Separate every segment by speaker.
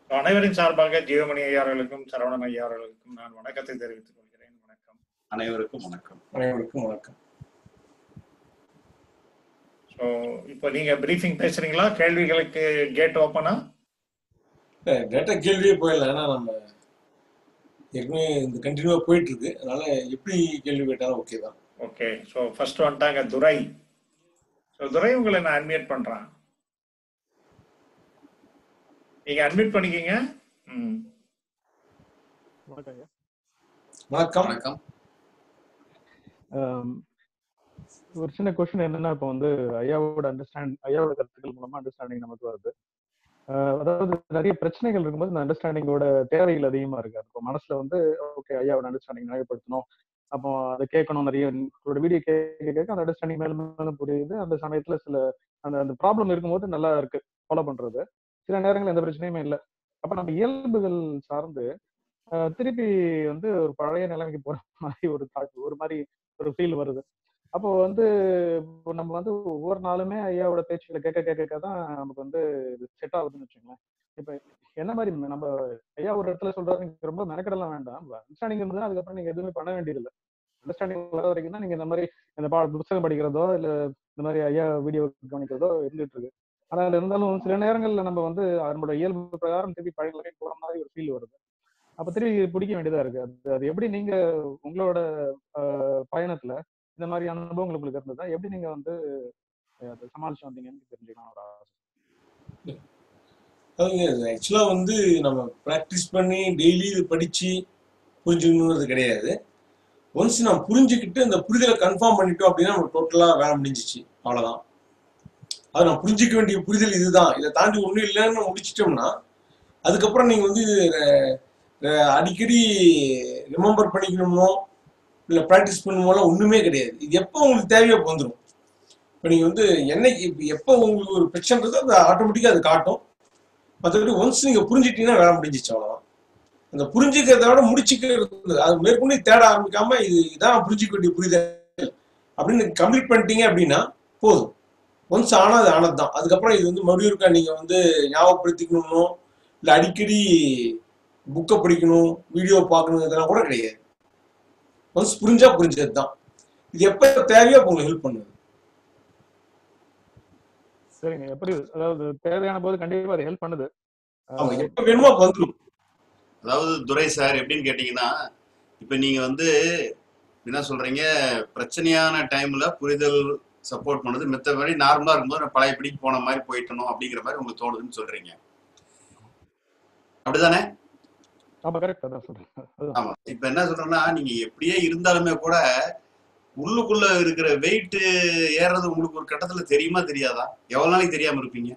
Speaker 1: அனைவரின் சார்பாக ஜீவமணி ஐயா அவர்களுக்கும் சரவணன் ஐயா அவர்களுக்கும் நான் வணக்கத்தை தெரிவித்துக் கொள்கிறேன் வணக்கம்
Speaker 2: அனைவருக்கும் வணக்கம்
Speaker 3: அனைவருக்கும் வணக்கம்
Speaker 1: ஸோ இப்போ நீங்க பிரீஃபிங் பேசுறீங்களா கேள்விகளுக்கு கேட் ஓப்பனா
Speaker 3: டேட்டா கேள்வியே போயிடலாம் ஏன்னா நம்ம ஏற்கனவே இந்த கண்டினியூவா போயிட்டு இருக்கு அதனால எப்படி கேள்வி கேட்டாலும் ஓகே தான்
Speaker 1: ஓகே ஸோ ஃபர்ஸ்ட் வந்துட்டாங்க துரை ஸோ துரை உங்களை நான் அட்மிட் பண்றேன் நீங்க அட்மிட் பண்ணிக்கிங்க ம்
Speaker 4: வணக்கம் ஐயா
Speaker 3: வணக்கம்
Speaker 2: வணக்கம்
Speaker 4: ஆம், ஒரு சின்ன கொஸ்டின் என்னன்னா இப்போ வந்து ஐயாவோட அண்டர்ஸ்டாண்ட் ஐயாவோட கருத்துக்கள் மூலமா அண்டர்ஸ்டாண்டிங் நமக்கு வருது ஆஹ் அதாவது நிறைய பிரச்சனைகள் இருக்கும்போது இந்த அண்டர்ஸ்டாண்டிங்கோட தேவைகள் அதிகமா இருக்கு இப்போ மனசுல வந்து ஓகே ஐயாவோட அண்டர்ஸ்டாண்டிங் நிலைப்படுத்தணும் அப்போ அதை கேட்கணும் நிறைய உங்களோட வீடியோ கேட்க கேட்க அந்த அண்டர்ஸ்டாண்டிங் மேலும் மேலும் புரியுது அந்த சமயத்துல சில அந்த அந்த ப்ராப்ளம் இருக்கும்போது நல்லா இருக்கு ஃபாலோ பண்றது சில நேரங்கள் எந்த பிரச்சனையுமே இல்லை அப்ப நம்ம இயல்புகள் சார்ந்து ஆஹ் திருப்பி வந்து ஒரு பழைய நிலைமைக்கு போற மாதிரி ஒரு தாட் ஒரு மாதிரி ஒரு ஃபீல் வருது அப்போ வந்து இப்போ நம்ம வந்து ஒவ்வொரு நாளுமே ஐயாவோட பேச்சுகளை கேட்க கேட்க கேட்க தான் நமக்கு வந்து செட் ஆகுதுன்னு வச்சுங்களேன் இப்போ என்ன மாதிரி நம்ம ஐயா ஒரு இடத்துல சொல்றாரு நீங்க ரொம்ப மெனக்கடலாம் வேண்டாம் அண்டர்ஸ்டாண்டிங் இருந்ததுன்னா அதுக்கப்புறம் நீங்க எதுவுமே பண்ண வேண்டியதில்லை அண்டர்ஸ்டாண்டிங் வர வரைக்கும் தான் நீங்க இந்த மாதிரி இந்த பா புத்தகம் படிக்கிறதோ இல்ல இந்த மாதிரி ஐயா வீடியோ கவனிக்கிறதோ இருந்துட்டு இருக்கு ஆனா அதுல இருந்தாலும் சில நேரங்கள்ல நம்ம வந்து நம்மளோட இயல்பு பிரகாரம் திருப்பி பழைய நிலைக்கு போற மாதிரி ஒரு ஃபீல் வருது அப்ப திருப்பி பிடிக்க வேண்டியதா இருக்கு அது அது எப்படி நீங்க உங்களோட ஆஹ், பயணத்துல இந்த மாதிரி அனுபவங்கள் உங்களுக்கு இருந்ததா எப்படி நீங்க வந்து அஹ், அதை சமாளிச்சு வந்தீங்கன்னு தெரிஞ்சுக்கலாம் ஒரு ஆசை
Speaker 3: அதாவது ஆக்சுவலா வந்து நம்ம ப்ராக்டிஸ் பண்ணி டெய்லி இது படிச்சு புரிஞ்சுக்கணுங்கிறது கிடையாது ஒன்ஸ் நம்ம புரிஞ்சுக்கிட்டு அந்த புரிதலை கன்ஃபார்ம் பண்ணிட்டோம் அப்படின்னா நம்ம டோட்டலா வேலை முடிஞ்சிச்சு அவ்வளவுதான் அது நம்ம புரிஞ்சுக்க வேண்டிய புரிதல் இதுதான் இதை தாண்டி ஒண்ணும் இல்லைன்னு முடிச்சிட்டோம்னா அதுக்கப்புறம் நீங்க வந்து அஹ், அஹ், அடிக்கடி ரிமெம்பர் பண்ணிக்கணுமோ இல்லை ப்ராக்டிஸ் பண்ணணுமோலாம் ஒண்ணுமே கிடையாது இது எப்போ உங்களுக்கு தேவையோ அப்போ வந்துடும் இப்போ நீங்க வந்து என்னைக்கு இப்ப எப்போ உங்களுக்கு ஒரு பிரச்சனைன்றதோ அது ஆட்டோமேட்டிக்காக அது காட்டும் மற்றபடி ஒன்ஸ் நீங்க புரிஞ்சிட்டீங்கன்னா வேலை முடிஞ்சிச்சு அவ்வளவுதான் அந்த புரிஞ்சுக்கிறத விட முடிச்சுக்கிறது அது மேற்கொண்டு தேட ஆரம்பிக்காம இது இதான் புரிஞ்சுக்க வேண்டிய புரிதல் அப்படின்னு கம்ப்ளீட் பண்ணிட்டீங்க அப்படின்னா போதும் ஒன்ஸ் ஆனது அது ஆனது தான் அதுக்கப்புறம் இது வந்து மறுபடியும் இருக்கா நீங்க வந்து ஞாபகப்படுத்திக்கணும்னோ இல்லை அடிக்கடி புக்கை படிக்கணும் வீடியோ பார்க்கணும் இதெல்லாம் கூட கிடையாது ஒன்ஸ் புரிஞ்சா புரிஞ்சது தான் இது எப்போ தேவையோ அப்போ உங்களுக்கு ஹெல்ப் பண்ணுது
Speaker 4: சரிங்க எப்படி அதாவது தேவையான போது கண்டிப்பா அது ஹெல்ப் பண்ணுது
Speaker 3: அவங்க எப்போ வேணுமோ அப்போ வந்துடும்
Speaker 2: அதாவது துரை சார் எப்படின்னு கேட்டீங்கன்னா இப்ப நீங்க வந்து என்ன சொல்றீங்க பிரச்சனையான டைம்ல புரிதல் சப்போர்ட் பண்ணுது மித்தபடி நார்மலா இருக்கும்போது நான் பழைய பிடிக்கு போன மாதிரி போயிட்டணும் அப்படிங்கிற மாதிரி உங்களுக்கு தோணுதுன்னு சொல்றீங்க அப்படிதானே
Speaker 4: ஆமா கரெக்ட் அதான் சொல்றேன் அதுதான்
Speaker 2: ஆமா இப்ப என்ன சொல்றேன்னா நீங்க எப்படியே இருந்தாலுமே கூட உள்ளுக்குள்ள இருக்கிற வெயிட் ஏறது உங்களுக்கு ஒரு கட்டத்துல தெரியுமா தெரியாதா எவ்வளவு நாளைக்கு தெரியாம இருப்பீங்க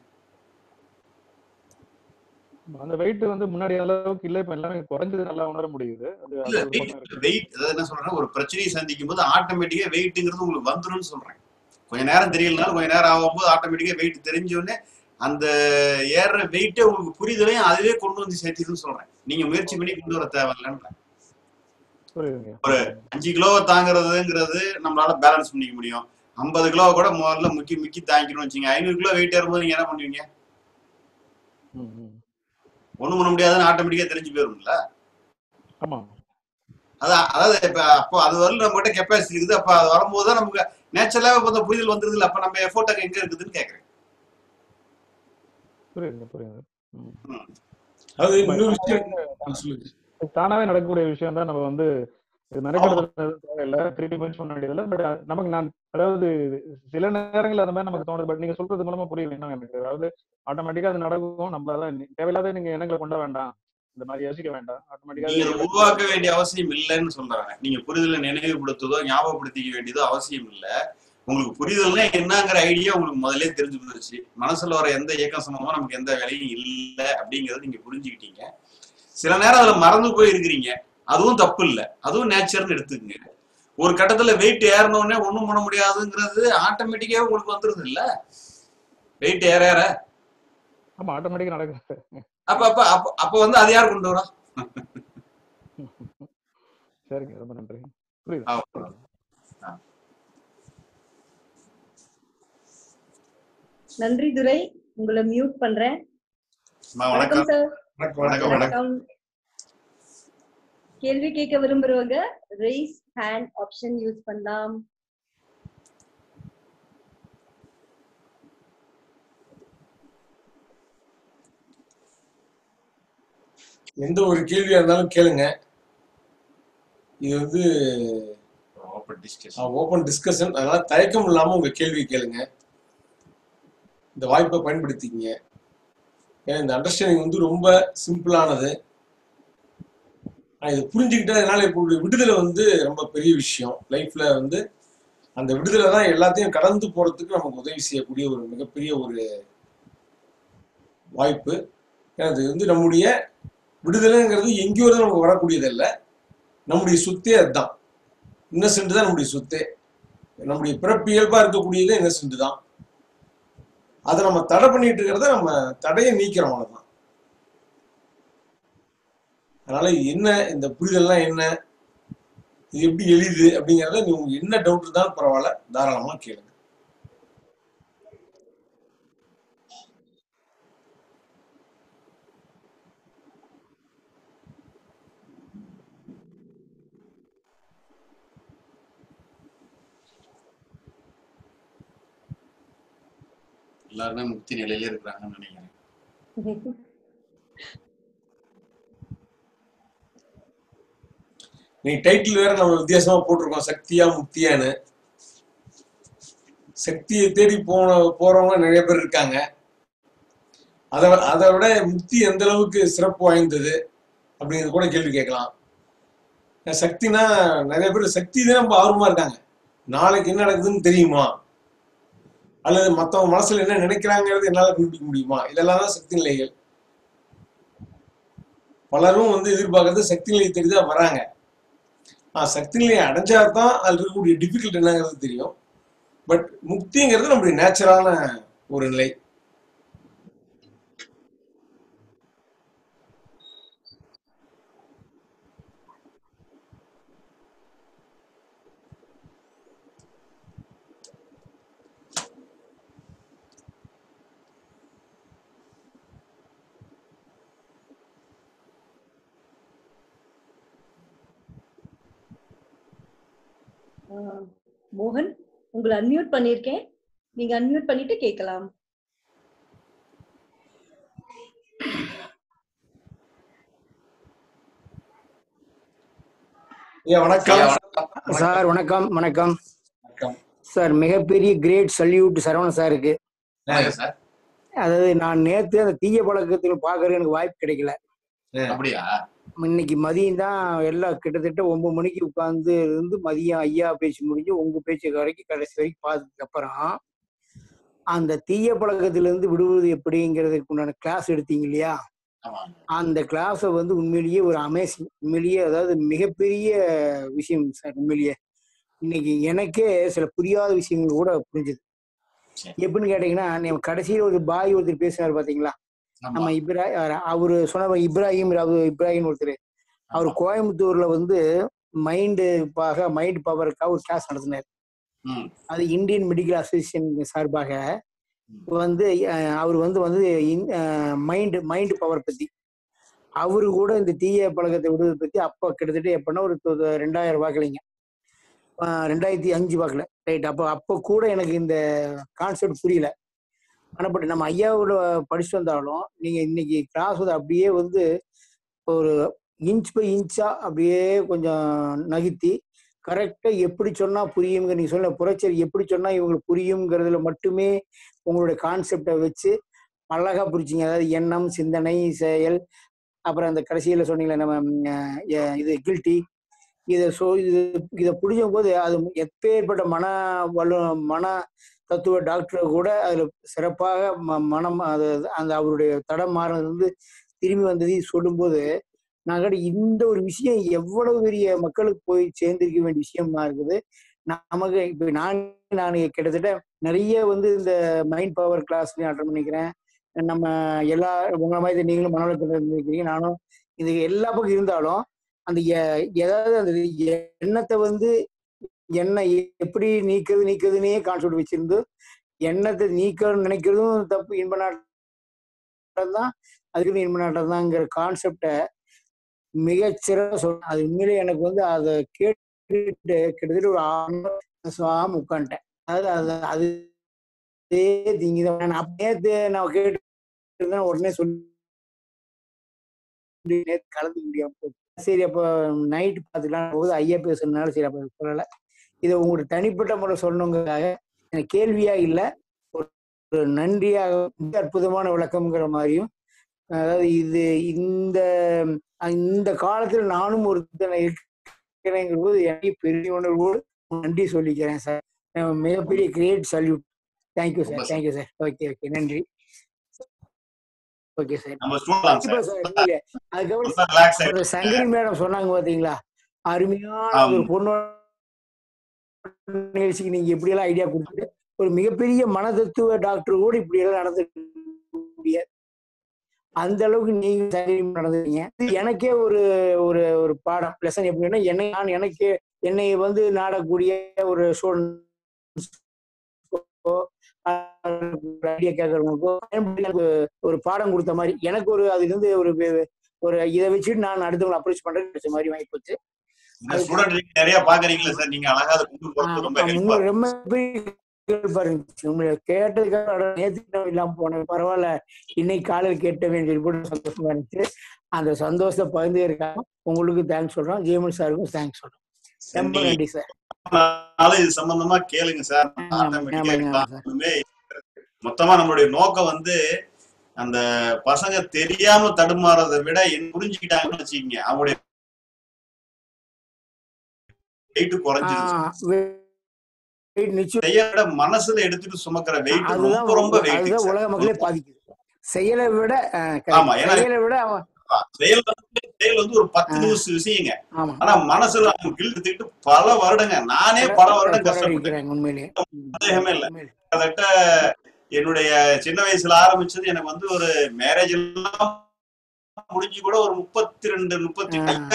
Speaker 4: அந்த வெயிட் வந்து முன்னாடி அளவுக்கு இல்ல இப்ப எல்லாமே குறைஞ்சது நல்லா உணர முடியுது அது
Speaker 2: இல்ல
Speaker 4: அது ஒரு பக்கம்
Speaker 2: வெயிட்
Speaker 4: இருக்கு
Speaker 2: வெயிட் அதாவது என்ன சொல்றேன்னா ஒரு பிரச்சனையை சந்திக்கும் போது ஆட்டோமேட்டிக்கா வெயிட்ங்கிறது உங்களுக்கு வந்துரும்னு சொல்றேன் கொஞ்ச நேரம் தெரியலனாலும் கொஞ்ச நேரம் ஆகும்போது ஆட்டோமேட்டிக்கா வெயிட் தெரிஞ்ச உடனே அந்த ஏறுற வெயிட்டே உங்களுக்கு புரிதலையும் அதுவே கொண்டு வந்து சேர்த்திதுன்னு சொல்றேன் நீங்க முயற்சி பண்ணி கொண்டு வர தேவையில்லைன்னு
Speaker 4: புரியுதுங்க
Speaker 2: அஞ்சு கிலோவை தாங்குறதுங்கிறது நம்மளால பேலன்ஸ் பண்ணிக்க முடியும் ஐம்பது கிலோவை கூட முதல்ல முக்கி முக்கி தாங்கிக்கணும்னு வச்சுங்க ஐநூறு கிலோ வெயிட் ஏறும்போது நீங்க என்ன பண்ணுவீங்க
Speaker 4: ம், ம்.
Speaker 2: ஒண்ணும் பண்ண முடியாதுன்னு ஆட்டோமேட்டிக்கா தெரிஞ்சு போயிரும்ல
Speaker 4: ஆமா
Speaker 2: அதான் அதாவது இப்ப அப்போ அது வரல நம்ம கிட்ட கெப்பாசிட்டி இருக்குது அப்ப அது வரும்போது தான் நமக்கு நேச்சுரலாவே இப்ப இந்த புரிதல் வந்துருது இல்ல அப்ப நம்ம எஃபோர்ட் அங்க எங்க இருக்குதுன்னு கேக்குறேன்
Speaker 4: புரியுது புரியுது ம்.
Speaker 3: அது
Speaker 4: ஆமா,
Speaker 3: இன்னொரு விஷயம் சொல்லுங்க
Speaker 4: தானாவே நடக்கக்கூடிய விஷயம் தான் நம்ம வந்து இது மெனக்கெடுறது தேவையில்லை திருப்பி முயற்சி பண்ண வேண்டியதில்லை பட் நமக்கு நான் அதாவது சில நேரங்கள் அந்த மாதிரி நமக்கு தோணுது பட் நீங்க சொல்றது மூலமா புரியல இன்னும் எனக்கு அதாவது ஆட்டோமேட்டிக்கா அது நடக்கும் நம்மளால நி- தேவையில்லாத நீங்க எண்ணங்களை கொண்ட வேண்டாம் இந்த மாதிரி யோசிக்க வேண்டாம்
Speaker 2: நீங்க அதை
Speaker 4: ஆட்டோமேட்டிக்கா
Speaker 2: உருவாக்க வேண்டிய அவசியம் இல்லைன்னு சொல்றாங்க நீங்க புரிதலை நினைவுபடுத்துவதோ ஞாபகப்படுத்திக்க வேண்டியதோ அவசியம் இல்ல உங்களுக்கு புரிதல்னா என்னங்கிற ஐடியா உங்களுக்கு முதல்ல தெரிஞ்சு போச்சு மனசுல வர எந்த இயக்கம் சம்பந்தமா நமக்கு எந்த வேலையும் இல்லை அப்படிங்கறத நீங்க புரிஞ்சுக்கிட்டீங்க சில நேரம் அதுல மறந்து போய் இருக்கிறீங்க அதுவும் தப்பு இல்ல அதுவும் நேச்சர்னு எடுத்துக்கங்க ஒரு கட்டத்துல வெயிட் ஏறின உடனே ஒண்ணும் பண்ண முடியாதுங்கிறது ஆட்டோமேட்டிக்கா உங்களுக்கு வந்துருது இல்ல வெயிட் ஏற ஏற
Speaker 4: ஆமா ஆட்டோமேட்டிக்கா நடக்குது
Speaker 2: அப்ப அப்ப அப்ப அப்ப வந்து அது யார் கொண்டு வரா
Speaker 4: சரிங்க ரொம்ப நன்றி புரியுது
Speaker 2: அவ்வளவுதான்.
Speaker 5: நன்றி துரை உங்களை மியூட் பண்றேன்
Speaker 2: அம்மா,
Speaker 5: வணக்கம்
Speaker 2: வணக்கம்
Speaker 5: சார்
Speaker 3: வணக்கம் வணக்கம் வணக்கம்
Speaker 5: வணக்கம் கேள்வி கேட்க விரும்புறவங்க raise hand ஆப்ஷன் யூஸ் பண்ணலாம்
Speaker 3: எந்த ஒரு கேள்வியா இருந்தாலும் கேளுங்க இது வந்து
Speaker 2: ஓப்பன் டிஸ்கஷன்
Speaker 3: ஓப்பன் டிஸ்கஷன் அதனால தயக்கம் இல்லாம உங்க கேள்வி கேளுங்க இந்த வாய்ப்பை பயன்படுத்திக்கங்க ஏன்னா இந்த அண்டர்ஸ்டாண்டிங் வந்து ரொம்ப சிம்பிளானது ஆனா இதை புரிஞ்சுக்கிட்டதுனால இப்போ உள்ள விடுதலை வந்து ரொம்ப பெரிய விஷயம் லைஃப்ல வந்து அந்த விடுதலை தான் எல்லாத்தையும் கடந்து போறதுக்கு நமக்கு உதவி செய்யக்கூடிய ஒரு மிகப்பெரிய ஒரு வாய்ப்பு ஏன்னா அது வந்து நம்முடைய விடுதலைங்கிறது எங்கேயோ இருந்து நமக்கு வரக்கூடியதல்ல நம்முடைய சொத்தே அதுதான் இன்னசென்ட் தான் நம்முடைய சொத்தே நம்முடைய பிறப்பு இயல்பா இருக்கக்கூடியது இன்னசென்ட் தான் அதை நம்ம தடை பண்ணிட்டு இருக்கிறத நம்ம தடையை நீக்கிறோம் அவ்வளவுதான் அதனால இது என்ன இந்த புரிதல்லாம் என்ன இது எப்படி எளிது அப்படிங்கறத நீ உங்களுக்கு என்ன டவுட் இருந்தாலும் பரவாயில்ல தாராளமா கேளுங்க
Speaker 2: எல்லாருமே முக்தி நிலையில இருக்கிறாங்கன்னு நினைக்கிறேன்
Speaker 3: நீ டைட்டில் வேற நம்ம வித்தியாசமா போட்டிருக்கோம் சக்தியா முக்தியான்னு சக்தியை தேடி போன போறவங்க நிறைய பேர் இருக்காங்க அதை அதை விட முக்தி எந்த அளவுக்கு சிறப்பு வாய்ந்தது அப்படிங்கிறது கூட கேள்வி கேட்கலாம் ஏன் சக்தினா நிறைய பேர் சக்தி தான் ரொம்ப ஆர்வமா இருக்காங்க நாளைக்கு என்ன நடக்குதுன்னு தெரியுமா அல்லது மத்தவங்க மனசுல என்ன நினைக்கிறாங்கிறது என்னால கண்டுபிடிக்க முடியுமா இதெல்லாம் தான் சக்தி நிலைகள் பலரும் வந்து எதிர்பார்க்கறது சக்தி நிலையை தேடி தான் வராங்க ஆ சக்தி நிலையை அடைஞ்சாதான் அதுல இருக்கக்கூடிய டிஃபிகல்ட் என்னங்கிறது தெரியும் பட் முக்திங்கிறது நம்முடைய நேச்சுரலான ஒரு நிலை
Speaker 5: ஆஹ் மோகன் உங்களை அன்மியூட் பண்ணிருக்கேன் நீங்க அன்மியூட் பண்ணிட்டு கேட்கலாம்
Speaker 3: ஐயா வணக்கம்
Speaker 6: சார் வணக்கம் வணக்கம்
Speaker 3: வணக்கம்
Speaker 6: சார் மிகப்பெரிய கிரேட் சல்யூட் சரவணன் சாருக்கு
Speaker 2: வணக்கம் சார்
Speaker 6: அதாவது நான் நேத்து அந்த தீய பழக்கத்தில் பார்க்கறது எனக்கு வாய்ப்பு கிடைக்கல
Speaker 2: அப்படியா
Speaker 6: இன்னைக்கு மதியம் தான் எல்லாம் கிட்டத்தட்ட ஒன்பது மணிக்கு உட்கார்ந்து இருந்து மதியம் ஐயா பேச்சு முடிஞ்சு உங்க பேச்சு வரைக்கும் கடைசி வரைக்கும் பார்த்ததுக்கு அப்புறம் அந்த தீய பழக்கத்திலிருந்து விடுவது எப்படிங்கிறதுக்கு உண்டான கிளாஸ் எடுத்தீங்க இல்லையா
Speaker 2: ஆமா
Speaker 6: அந்த கிளாஸை வந்து உண்மையிலேயே ஒரு அமேசிங் உண்மையிலேயே அதாவது மிகப்பெரிய விஷயம் சார் உண்மையிலேயே இன்னைக்கு எனக்கே சில புரியாத விஷயங்கள் கூட புரிஞ்சுது
Speaker 2: சரி.
Speaker 6: எப்படின்னு கேட்டீங்கன்னா நம்ம கடைசியில் ஒரு பாய் ஒருத்தர் பேசினார் பாத்தீங்களா
Speaker 2: ஆமா
Speaker 6: நம்ம இப்ரா அவரு சொன்ன இப்ராஹிம் ராவு- இப்ராஹிம் ஒருத்தர் அவர் கோயம்புத்தூர்ல வந்து மைண்டு பாக மைண்ட் பவருக்காக ஒரு கிளாஸ் நடத்தினார்
Speaker 2: ம்
Speaker 6: அது இந்தியன் மெடிக்கல் அசோசியேஷன் சார்பாக வந்து அஹ், அவர் வந்து வந்து மைண்ட் மைண்ட் பவர் பத்தி அவரு கூட இந்த தீய பழக்கத்தை விடுவதை பத்தி அப்போ கிட்டத்தட்ட எப்படின்னா ஒரு து- ரெண்டாயிரம் வாக்கலைங்க ஆஹ் ரெண்டாயிரத்தி அஞ்சு வாக்குல ரைட் அப்போ அப்போ கூட எனக்கு இந்த கான்செப்ட் புரியல ஆனா பட் நம்ம ஐயாவோட படிச்சு வந்தாலும் நீங்க இன்னைக்கு கிளாஸ் வந்து அப்படியே வந்து ஒரு இன்ச் பை இன்ச்சா அப்படியே கொஞ்சம் நகர்த்தி கரெக்டா எப்படி சொன்னா புரியுங்க நீங்க சொன்ன புரட்சர் எப்படி சொன்னா இவங்களுக்கு புரியுங்கிறதுல மட்டுமே உங்களுடைய கான்செப்டை வச்சு அழகா புரிச்சிங்க அதாவது எண்ணம் சிந்தனை செயல் அப்புறம் அந்த கடைசியில சொன்னீங்களே நம்ம ம், அஹ், இது கில்ட்டி இதை சொ இது இதை புரிஞ்சும் போது அது எப்பேற்பட்ட மன வலு மன தத்துவ டாக்டர் கூட அதுல சிறப்பாக ம- மனம் அது அந்த அவருடைய தடம் மாறினது வந்து திரும்பி வந்ததையும் சொல்லும்போது நான் கூட இந்த ஒரு விஷயம் எவ்வளவு பெரிய மக்களுக்கு போய் சேர்ந்திருக்க வேண்டிய விஷயமா இருக்குது நமக்கு இப்ப நான் நான் கிட்டத்தட்ட நிறைய வந்து இந்த மைண்ட் பவர் கிளாஸ் அட்டன் பண்ணிக்கிறேன் நம்ம எல்லா உங்களை மாதிரி நீங்களும் மனோலத்தில் இருந்திருக்கிறீங்க நானும் இது எல்லா பக்கம் இருந்தாலும் அந்த எ- ஏதாவது அந்த எண்ணத்தை வந்து எண்ணெய் எப்படி நீக்கிறது நீக்கிறதுனே கான்செப்ட் வச்சிருந்து எண்ணத்தை நீக்கணும்னு நினைக்கிறதும் தப்பு இன்ப நாட் நாட்டம் தான் அதுக்கு இன்ப நாட்டம் தான்ங்கிற கான்செப்டை மிகச்சிறந்த சொன்ன அது உண்மையிலே எனக்கு வந்து அதை கேட்டுட்டு கிட்டத்தட்ட ஒரு ஆம் உட்காந்துட்டேன் அதாவது அது அது திங்கிதான் நான் அப்படியே நான் கேட்டு இருந்தேன் உடனே சொல்லி நேத்து கலந்துக்க முடியாம போச்சு சரி அப்போ நைட் பார்த்துக்கலாம் போது ஐயா பேசுறதுனால சரி அப்போ சொல்லலை இதை உங்களுக்கு தனிப்பட்ட முறை சொல்லணுங்கிறதுக்காக எனக்கு கேள்வியா இல்லை ஒரு நன்றியாக மிக அற்புதமான விளக்கம்ங்கிற மாதிரியும் அதாவது இது இந்த இந்த காலத்தில் நானும் ஒரு இருக்கிறேங்கிற போது எனக்கு பெரிய உணர்வோடு நன்றி சொல்லிக்கிறேன் சார் மிகப்பெரிய great salute thank you sir thank you sir okay okay நன்றி ஓகே சார்
Speaker 2: நம்ம சொல்லலாம்
Speaker 6: கண்டிப்பா
Speaker 2: சார்
Speaker 6: சார் இல்ல அதுக்கப்புறம்
Speaker 2: ரொம்ப ரிலாக்ஸ்
Speaker 6: ஒரு சங்கரி மேடம் சொன்னாங்க பாத்தீங்களா அருமையான
Speaker 2: ஆமா.
Speaker 6: ஒரு பொண்ணு நிகழ்ச்சிக்கு நீங்க எப்படி எல்லாம் ஐடியா கொடுத்துட்டு ஒரு மிகப்பெரிய மனதத்துவ டாக்டர் கூட இப்படி எல்லாம் நடந்து முடியாது அந்த அளவுக்கு நீங்க சங்கரி நடந்துருக்கீங்க இது எனக்கே ஒரு ஒரு ஒரு பாடம் லெசன் எப்படின்னா என்னை நான் எனக்கு என்னை வந்து நாடக்கூடிய ஒரு ஐடியா கேட்கறவங்களுக்கோ எனக்கு ஒரு பாடம் கொடுத்த மாதிரி எனக்கு ஒரு அதுல இருந்து ஒரு வே- ஒரு இதை வச்சுட்டு நான் அடுத்தவங்களை அப்ரோச் பண்றது மாதிரி வாங்கி போச்சு
Speaker 2: இந்த ஸ்டூடெண்ட் நீங்க நிறைய பாக்குறீங்களா சார் நீங்க அழகா அதை கொண்டு போறது ரொம்ப ஹெல்ப்பா
Speaker 6: உண்மை ரொம்ப பெரிய help-ஆ இருந்துச்சு உங்களை கேட்டதுக்காக நேற்று இல்லாம போனேன் பரவாயில்ல இன்னைக்கு காலையில் கேட்டவேன்னு சொல்லி போட்டு சந்தோஷமா இருந்துச்சு அந்த சந்தோஷத்தை பகிர்ந்து இருக்காங்க உங்களுக்கு தேங்க்ஸ் சொல்றோம் ஜெயமன் சாருக்கும் தேங்க்ஸ் சொல்றோம் ரொம்ப
Speaker 2: நீங்க
Speaker 6: நன்றி சார்
Speaker 2: நாளும் இது சம்பந்தமா கேளுங்க சார்
Speaker 6: ஆமா,
Speaker 2: ஆட்டோமேட்டிக்கா
Speaker 6: ஆமாங்க,
Speaker 2: எல்லாம்
Speaker 6: சார்.
Speaker 2: ஒண்ணுமே மொத்தமா நம்மளுடைய நோக்கம் வந்து அந்த பசங்க தெரியாம தடுமாறதை விட என்ன புரிஞ்சுக்கிட்டாங்கன்னு வச்சுக்கீங்க அவங்களுடைய வெயிட் குறைஞ்சிருச்சு
Speaker 6: ஆஹ் வே- wait, நிச்சயம்
Speaker 2: செய்ய விட மனசுல எடுத்துட்டு சுமக்கிற வெயிட்
Speaker 6: அதுதான்
Speaker 2: ரொம்ப ரொம்ப
Speaker 6: அதுதான்
Speaker 2: வெயிட்
Speaker 6: உலக மக்களே பாதிக்குது செயலை விட ஆஹ் correct.
Speaker 2: ஆமா, ஏன்னா-
Speaker 6: செயலை விட அவன்
Speaker 2: செயல் வந்து செயல் வந்து ஒரு பத்து
Speaker 6: ஆ.
Speaker 2: நிமிஷம் விஷயங்க
Speaker 6: ஆமா
Speaker 2: ஆனா மனசுல அவங்க கிழித்துக்கிட்டு பல வருடங்க நானே பல வருடம் கஷ்டப்பட்டேன்
Speaker 6: இருக்கிறாங்க உண்மையிலேயே ம்.
Speaker 2: சந்தேகமே இல்ல
Speaker 6: உண்மையிலே.
Speaker 2: கிட்டத்தட்ட என்னுடைய சின்ன வயசுல ஆரம்பிச்சது எனக்கு வந்து ஒரு மேரேஜ் எல்லாம் முடிஞ்சு கூட ஒரு முப்பத்தி ரெண்டு முப்பத்தி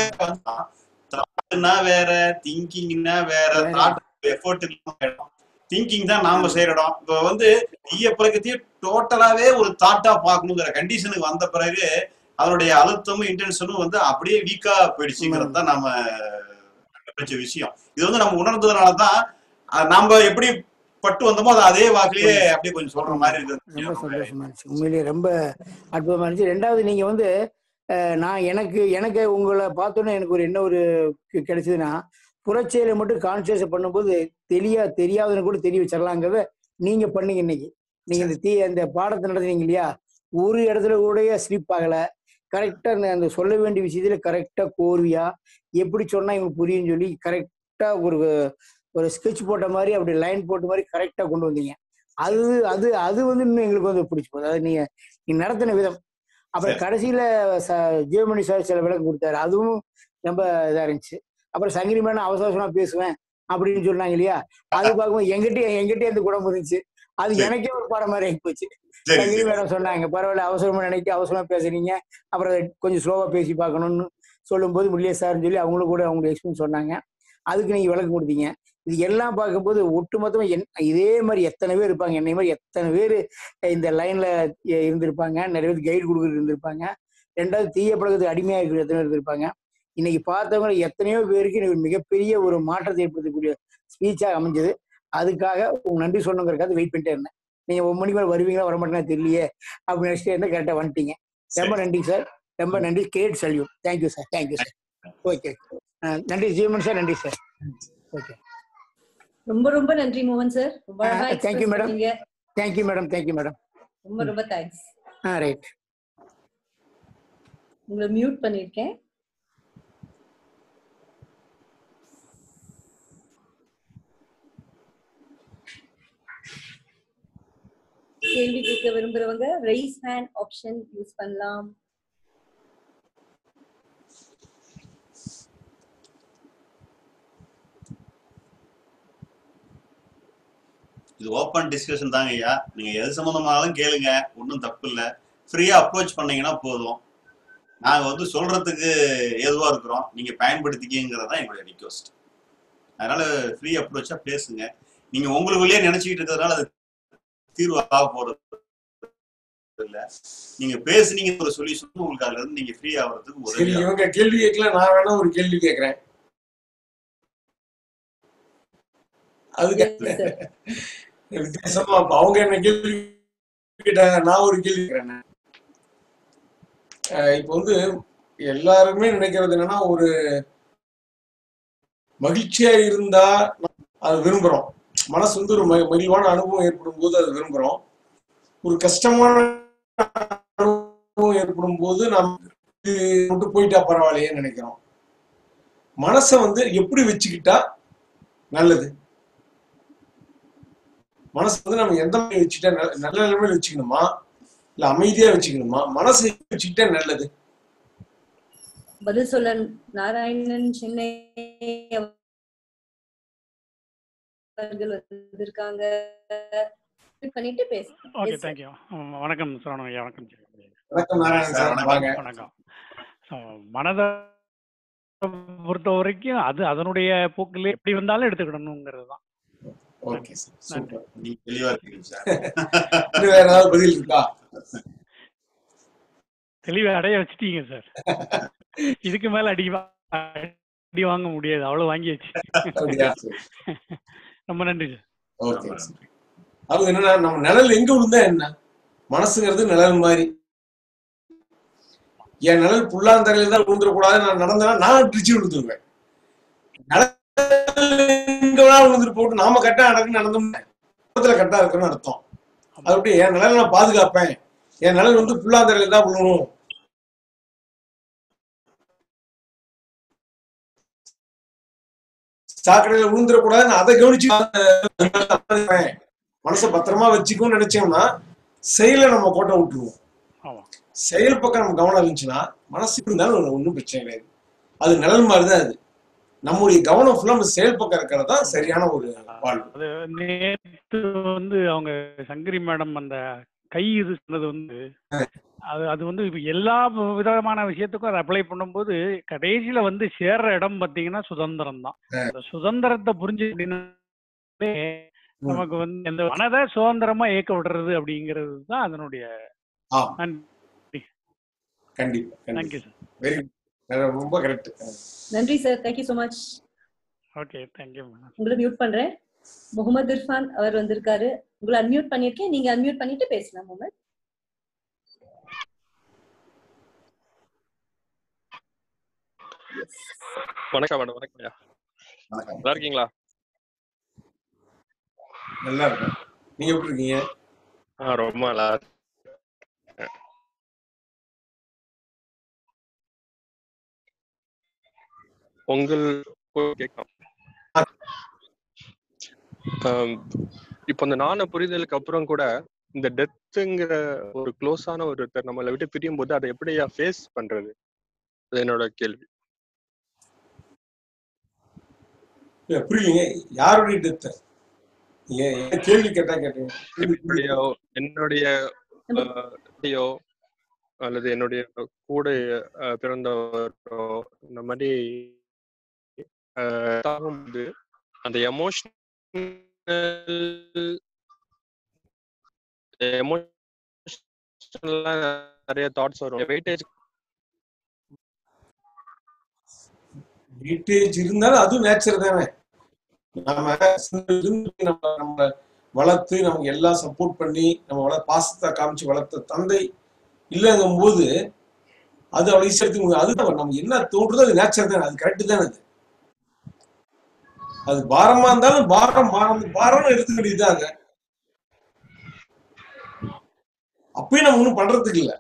Speaker 6: ஆ.
Speaker 2: தாட்னா வேற திங்கிங்னா வேற
Speaker 6: வேற.
Speaker 2: தாட் எஃபோர்ட் இடம் திங்கிங் தான் நாம செய்யற இடம் இப்ப வந்து தீய பழக்கத்தையே டோட்டலாவே ஒரு தாட்டா பார்க்கணுங்கிற கண்டிஷனுக்கு வந்த பிறகு அதனுடைய அழுத்தமும் இன்டென்ஷனும் வந்து அப்படியே வீக்கா போயிடுச்சுங்கிறது தான் நாம கண்டுபிடிச்ச விஷயம் இது வந்து நம்ம உணர்ந்ததுனாலதான் அஹ், நாம எப்படி பட்டு வந்தோமோ அது அதே வாக்குலயே அப்படியே கொஞ்சம் சொல்ற மாதிரி
Speaker 6: ரொம்ப
Speaker 2: இருக்குது
Speaker 6: சந்தோஷமா இருந்துச்சு உண்மையிலேயே ரொம்ப அற்புதமா இருந்துச்சு ரெண்டாவது நீங்க வந்து அஹ், நான் எனக்கு எனக்கு உங்களை பார்த்தோன்னே எனக்கு ஒரு என்ன ஒரு கி- கிடைச்சதுன்னா புறச்செயலை மட்டும் கான்சியஸ் பண்ணும்போது தெரியா தெரியாதுன்னு கூட தெரிய வச்சிடலாங்கிறத நீங்க பண்ணீங்க இன்னைக்கு நீங்க இந்த தீ அந்த பாடத்தை நடத்துனீங்க இல்லையா ஒரு இடத்துல கூட ஸ்லிப் ஆகல கரெக்டா அந்த சொல்ல வேண்டிய விஷயத்துல கரெக்டா கோர்வையா எப்படி சொன்னா இவங்க புரியும்னு சொல்லி கரெக்டா ஒரு ஒரு ஸ்கெட்ச் போட்ட மாதிரி அப்படி லைன் போட்ட மாதிரி கரெக்டா கொண்டு வந்தீங்க அது அது அது வந்து இன்னும் எங்களுக்கு வந்து பிடிச்சி போகுது அதாவது நீங்க நீங்க நடத்தின விதம் அப்புறம்
Speaker 2: சரி.
Speaker 6: கடைசியில ச- ஜெயமணி சார் சில விளக்கம் கொடுத்தாரு அதுவும் ரொம்ப இதா இருந்துச்சு அப்புறம் சங்கிரி மேடம் அவசர அவசரமா பேசுவேன் அப்படின்னு சொன்னாங்க இல்லையா அது பார்க்கும்போது எங்கிட்ட எங்கிட்ட அந்த குணம் இருந்துச்சு அது
Speaker 2: சரி.
Speaker 6: எனக்கே ஒரு பாடம் மாதிரி ஆகி போச்சு
Speaker 2: சரி
Speaker 6: சங்கிரி
Speaker 2: சரி
Speaker 6: மேடம் சொன்னாங்க பரவாயில்ல அவசரமா நினைக்க அவசரமா பேசுறீங்க அப்புறம் அதை கொஞ்சம் ஸ்லோவா பேசி பார்க்கணும்னு சொல்லும்போது முல்லையா சார்னு சொல்லி அவங்களும் கூட அவங்க எக்ஸ்பீரியன்ஸ் சொன்னாங்க அதுக்கு நீங்க விளக்கம் கொடுத்தீங்க இது எல்லாம் பார்க்கும்போது ஒட்டுமொத்தமா என் இதே மாதிரி எத்தனை பேர் இருப்பாங்க என்னை மாதிரி எத்தனை பேர் இந்த லைன்ல இருந்திருப்பாங்க நிறைய பேர் கைடு கொடுக்குறது இருந்திருப்பாங்க ரெண்டாவது தீய பழக்கத்துக்கு அடிமையா இருக்கிற எத்தனை பேர் இருந்திருப்பாங்க இன்னைக்கு பார்த்தவங்க எத்தனையோ பேருக்கு இன்னைக்கு ஒரு மிகப்பெரிய ஒரு மாற்றத்தை ஏற்படுத்தக்கூடிய ஸ்பீச்சா அமைஞ்சது அதுக்காக உங்க நன்றி சொல்லணுங்கிறதுக்காக வெயிட் பண்ணிட்டே இருந்தேன் நீங்க ஒரு மணிக்கு மேல வருவீங்களா வரமாட்டேன்னா தெரியலையே அப்படின்னு நினைச்சிட்டே இருந்தா கரெக்டா வந்துட்டீங்க ரொம்ப
Speaker 2: சரி.
Speaker 6: நன்றி சார் ரொம்ப நன்றி great salute thank you sir thank you sir okay நன்றி ஜீவன் சார் நன்றி சார் ஓகே
Speaker 5: ரொம்ப ரொம்ப நன்றி மோகன் சார் ரொம்ப
Speaker 6: ஆ,
Speaker 5: அழகா
Speaker 6: thank you,
Speaker 5: express
Speaker 6: madam.
Speaker 5: பண்ணீங்க.
Speaker 6: தேங்க்யூ மேடம் தேங்க்யூ மேடம்
Speaker 5: ரொம்ப ரொம்ப தேங்க்ஸ்
Speaker 6: ஆ ரைட்
Speaker 5: உங்களை மியூட் பண்ணிருக்கேன் கேள்வி கேட்க விரும்புறவங்க ரைஸ் ஹேண்ட் ஆப்ஷன் யூஸ் பண்ணலாம்
Speaker 2: இது ஓப்பன் டிஸ்கஷன் தாங்க ஐயா நீங்க எது சம்பந்தமானாலும் கேளுங்க ஒன்றும் தப்பு இல்லை ஃப்ரீயா அப்ரோச் பண்ணீங்கன்னா போதும் நாங்க வந்து சொல்றதுக்கு ஏதுவா இருக்கிறோம் நீங்க பயன்படுத்திக்கிங்கிறது தான் எங்களுடைய ரிக்வஸ்ட் அதனால ஃப்ரீ அப்ரோச்சா பேசுங்க நீங்க உங்களுக்குள்ளேயே நினைச்சுக்கிட்டு இருக்கிறதுனால அது தீர்வு ஆக போறது இல்ல நீங்க பேசுனீங்க ஒரு சொல்யூஷன் உங்களுக்கு அதுல இருந்து நீங்க ஃப்ரீ ஆகிறதுக்கு
Speaker 3: சரி
Speaker 2: உதவி
Speaker 3: இவங்க கேள்வி கேட்கல நான் வேணா ஒரு கேள்வி கேட்கிறேன் அதுக்கு
Speaker 5: Yes, sir.
Speaker 3: வித்தியாசமா அப்ப அவங்க என்ன கேள்வி கேட்டாங்க நான் ஒரு கேள்வி கேட்கிறேன் அஹ் இப்ப வந்து எல்லாருமே நினைக்கிறது என்னன்னா ஒரு மகிழ்ச்சியா இருந்தா அது விரும்புறோம் மனசு வந்து ஒரு ம- மகிழ்வான அனுபவம் ஏற்படும் போது அது விரும்புறோம் ஒரு கஷ்டமான அனுபவம் ஏற்படும் போது நம்ம இது விட்டு போயிட்டா பரவாயில்லையேன்னு நினைக்கிறோம் மனசை வந்து எப்படி வச்சுக்கிட்டா நல்லது மனசு வந்து நம்ம எந்த மாதிரி வச்சுட்டா நல்ல- நல்ல நிலைமையில வச்சுக்கணுமா இல்ல அமைதியா வச்சுக்கணுமா மனசு எப்படி வச்சுக்கிட்டா நல்லது
Speaker 5: பதில் சொல்ல நாராயணன் சென்னை அவர்கள் வந்திருக்காங்க பண்ணிட்டு பேச
Speaker 7: ஓகே
Speaker 5: Yes, sir.
Speaker 7: தேங்க்யூ வணக்கம் சரவணன் ஐயா வணக்கம்
Speaker 3: வணக்கம் நாராயணன் சார்
Speaker 2: வணக்கம்.
Speaker 3: வாங்க
Speaker 7: வணக்கம் So, மனதை பொறுத்த வரைக்கும் அது அதனுடைய போக்கில் எப்படி வந்தாலும் எடுத்துக்கிடணுங்கிறது தான்
Speaker 3: ஓகே சார் சூப்பர்
Speaker 2: நீங்க தெளிவா இருக்கீங்க சார்
Speaker 3: இன்னும் வேற ஏதாவது பதில் இருக்கா
Speaker 7: தெளிவை அடைய வச்சிட்டீங்க சார் இதுக்கு மேல அடி வா- அடி வாங்க முடியாது அவ்வளவு வாங்கியாச்சு
Speaker 3: அப்படியா சரி.
Speaker 7: ரொம்ப நன்றி சார்
Speaker 3: ஓகே சார் அது என்னன்னா நம்ம நிழல் எங்க விழுந்தா என்ன மனசுங்கிறது நிழல் மாதிரி என் நிழல் புல்லாந்தரையில தான் விழுந்துடக்கூடாது நான் நடந்தேன்னா நான் டிச்சு விழுந்துருவேன் நிழல் எங்க வேணா விழுந்துட்டு போட்டு நாம கரெக்டா நடக்கு நடந்தோம்னா பக்கத்துல கரெக்டா இருக்குன்னு அர்த்தம் அது அப்படி என் நிழலை நான் பாதுகாப்பேன் என் நிழல் வந்து புல்லாந்தரையில தான் விழுணும் சாக்கடையில விழுந்துடக்கூடாது நான் அதை கவனிச்சு பாதுகாப்பேன். மனசை பத்திரமா வச்சுக்கணும்னு நினைச்சோம்னா செயலை நம்ம கோட்டை விட்டுருவோம்
Speaker 7: ஆமா
Speaker 3: செயல் பக்கம் நம்ம கவனம் இருந்துச்சுன்னா மனசு இருந்தாலும் ஒன்றும் பிரச்சனை கிடையாது அது நிழல் மாதிரி தான் அது நம்முடைய கவனம் ஃபுல்லா நம்ம செயல் பக்கம் இருக்கிறது தான் சரியான ஒரு வாழ்வு
Speaker 7: அது நேத்து வந்து அவங்க சங்கரி மேடம் அந்த கை இது சொன்னது வந்து அது அது வந்து இப்ப எல்லா விதமான விஷயத்துக்கும் அதை அப்ளை பண்ணும்போது கடைசியில வந்து சேர்ற இடம் பாத்தீங்கன்னா சுதந்திரம் தான் அந்த சுதந்திரத்தை புரிஞ்சு அப்படின்னாலே நமக்கு வந்து இந்த மனதை சுதந்திரமா இயக்க விடுறது அப்படிங்கிறது தான் அதனுடைய
Speaker 3: ஆ
Speaker 7: நன்றி
Speaker 3: கண்டிப்பா
Speaker 7: தேங்க்யூ
Speaker 3: கண்டிப்பா
Speaker 7: சார்
Speaker 3: வெரி ரொம்ப கரெக்ட்
Speaker 5: நன்றி sir thank you so much
Speaker 7: okay thank you madam
Speaker 5: உங்களை மியூட் பண்றேன் முகமது இர்ஃபான் அவர் வந்திருக்காரு உங்களை அன்மியூட் பண்ணிருக்கேன் நீங்க அன்மியூட் பண்ணிட்டு பேசலாம் முகமது
Speaker 8: வணக்கம் மேடம் வணக்கம் ஐயா
Speaker 2: வணக்கம்.
Speaker 8: நல்லா இருக்கீங்களா
Speaker 3: நல்லா இருக்கும் நீங்க எப்படி இருக்கீங்க
Speaker 8: ஆ ரொம்ப நல்லா இருக்கேன். உங்கள் கேட்கலாம் ஆம், இப்போ இந்த நாண புரிதலுக்கு அப்புறம் கூட இந்த டெத்துங்கிற ஒரு க்ளோஸான ஒருத்தர் நம்மளை விட்டு பிரியும் போது அதை எப்படியா ஃபேஸ் பண்றது அது என்னோட கேள்வி
Speaker 3: இல்ல, புரியலைங்க யாருடைய டெத்த கேள்வி கேட்டா கேட்டீங்க கேள்வி
Speaker 8: என்னுடைய என்னுடைய ஆஹ், ஐயோ அல்லது என்னுடைய கூட ஆஹ், பிறந்தவரோ இந்த மாதிரி ஆஹ், ஆகும்போது அந்த எமோஷனல் எமோஷனலா நிறைய தாட்ஸ் வரும் வெயிட்டேஜ்
Speaker 3: வீட்டேஜ் இருந்தாலும் அதுவும் நேச்சர் தானே நம்ம சின்னதுல இருந்து நம்ம நம்ம வளர்த்து நமக்கு எல்லாம் சப்போர்ட் பண்ணி நம்ம வள பாசத்தை காமிச்சு வளர்த்த தந்தை இல்லைங்கும் போது அது அவ்வளவு ஈஸியா எடுத்துக்க முடியாது அதுதான் நம்ம என்ன தோன்றதோ அது நேச்சர் தானே அது கரெக்ட் தானே அது அது பாரமா இருந்தாலும் பாரம் பாரம் பாரம்னு எடுத்துக்க வேண்டியதுதாங்க அப்பயும் நம்ம ஒண்ணும் பண்றதுக்கு இல்ல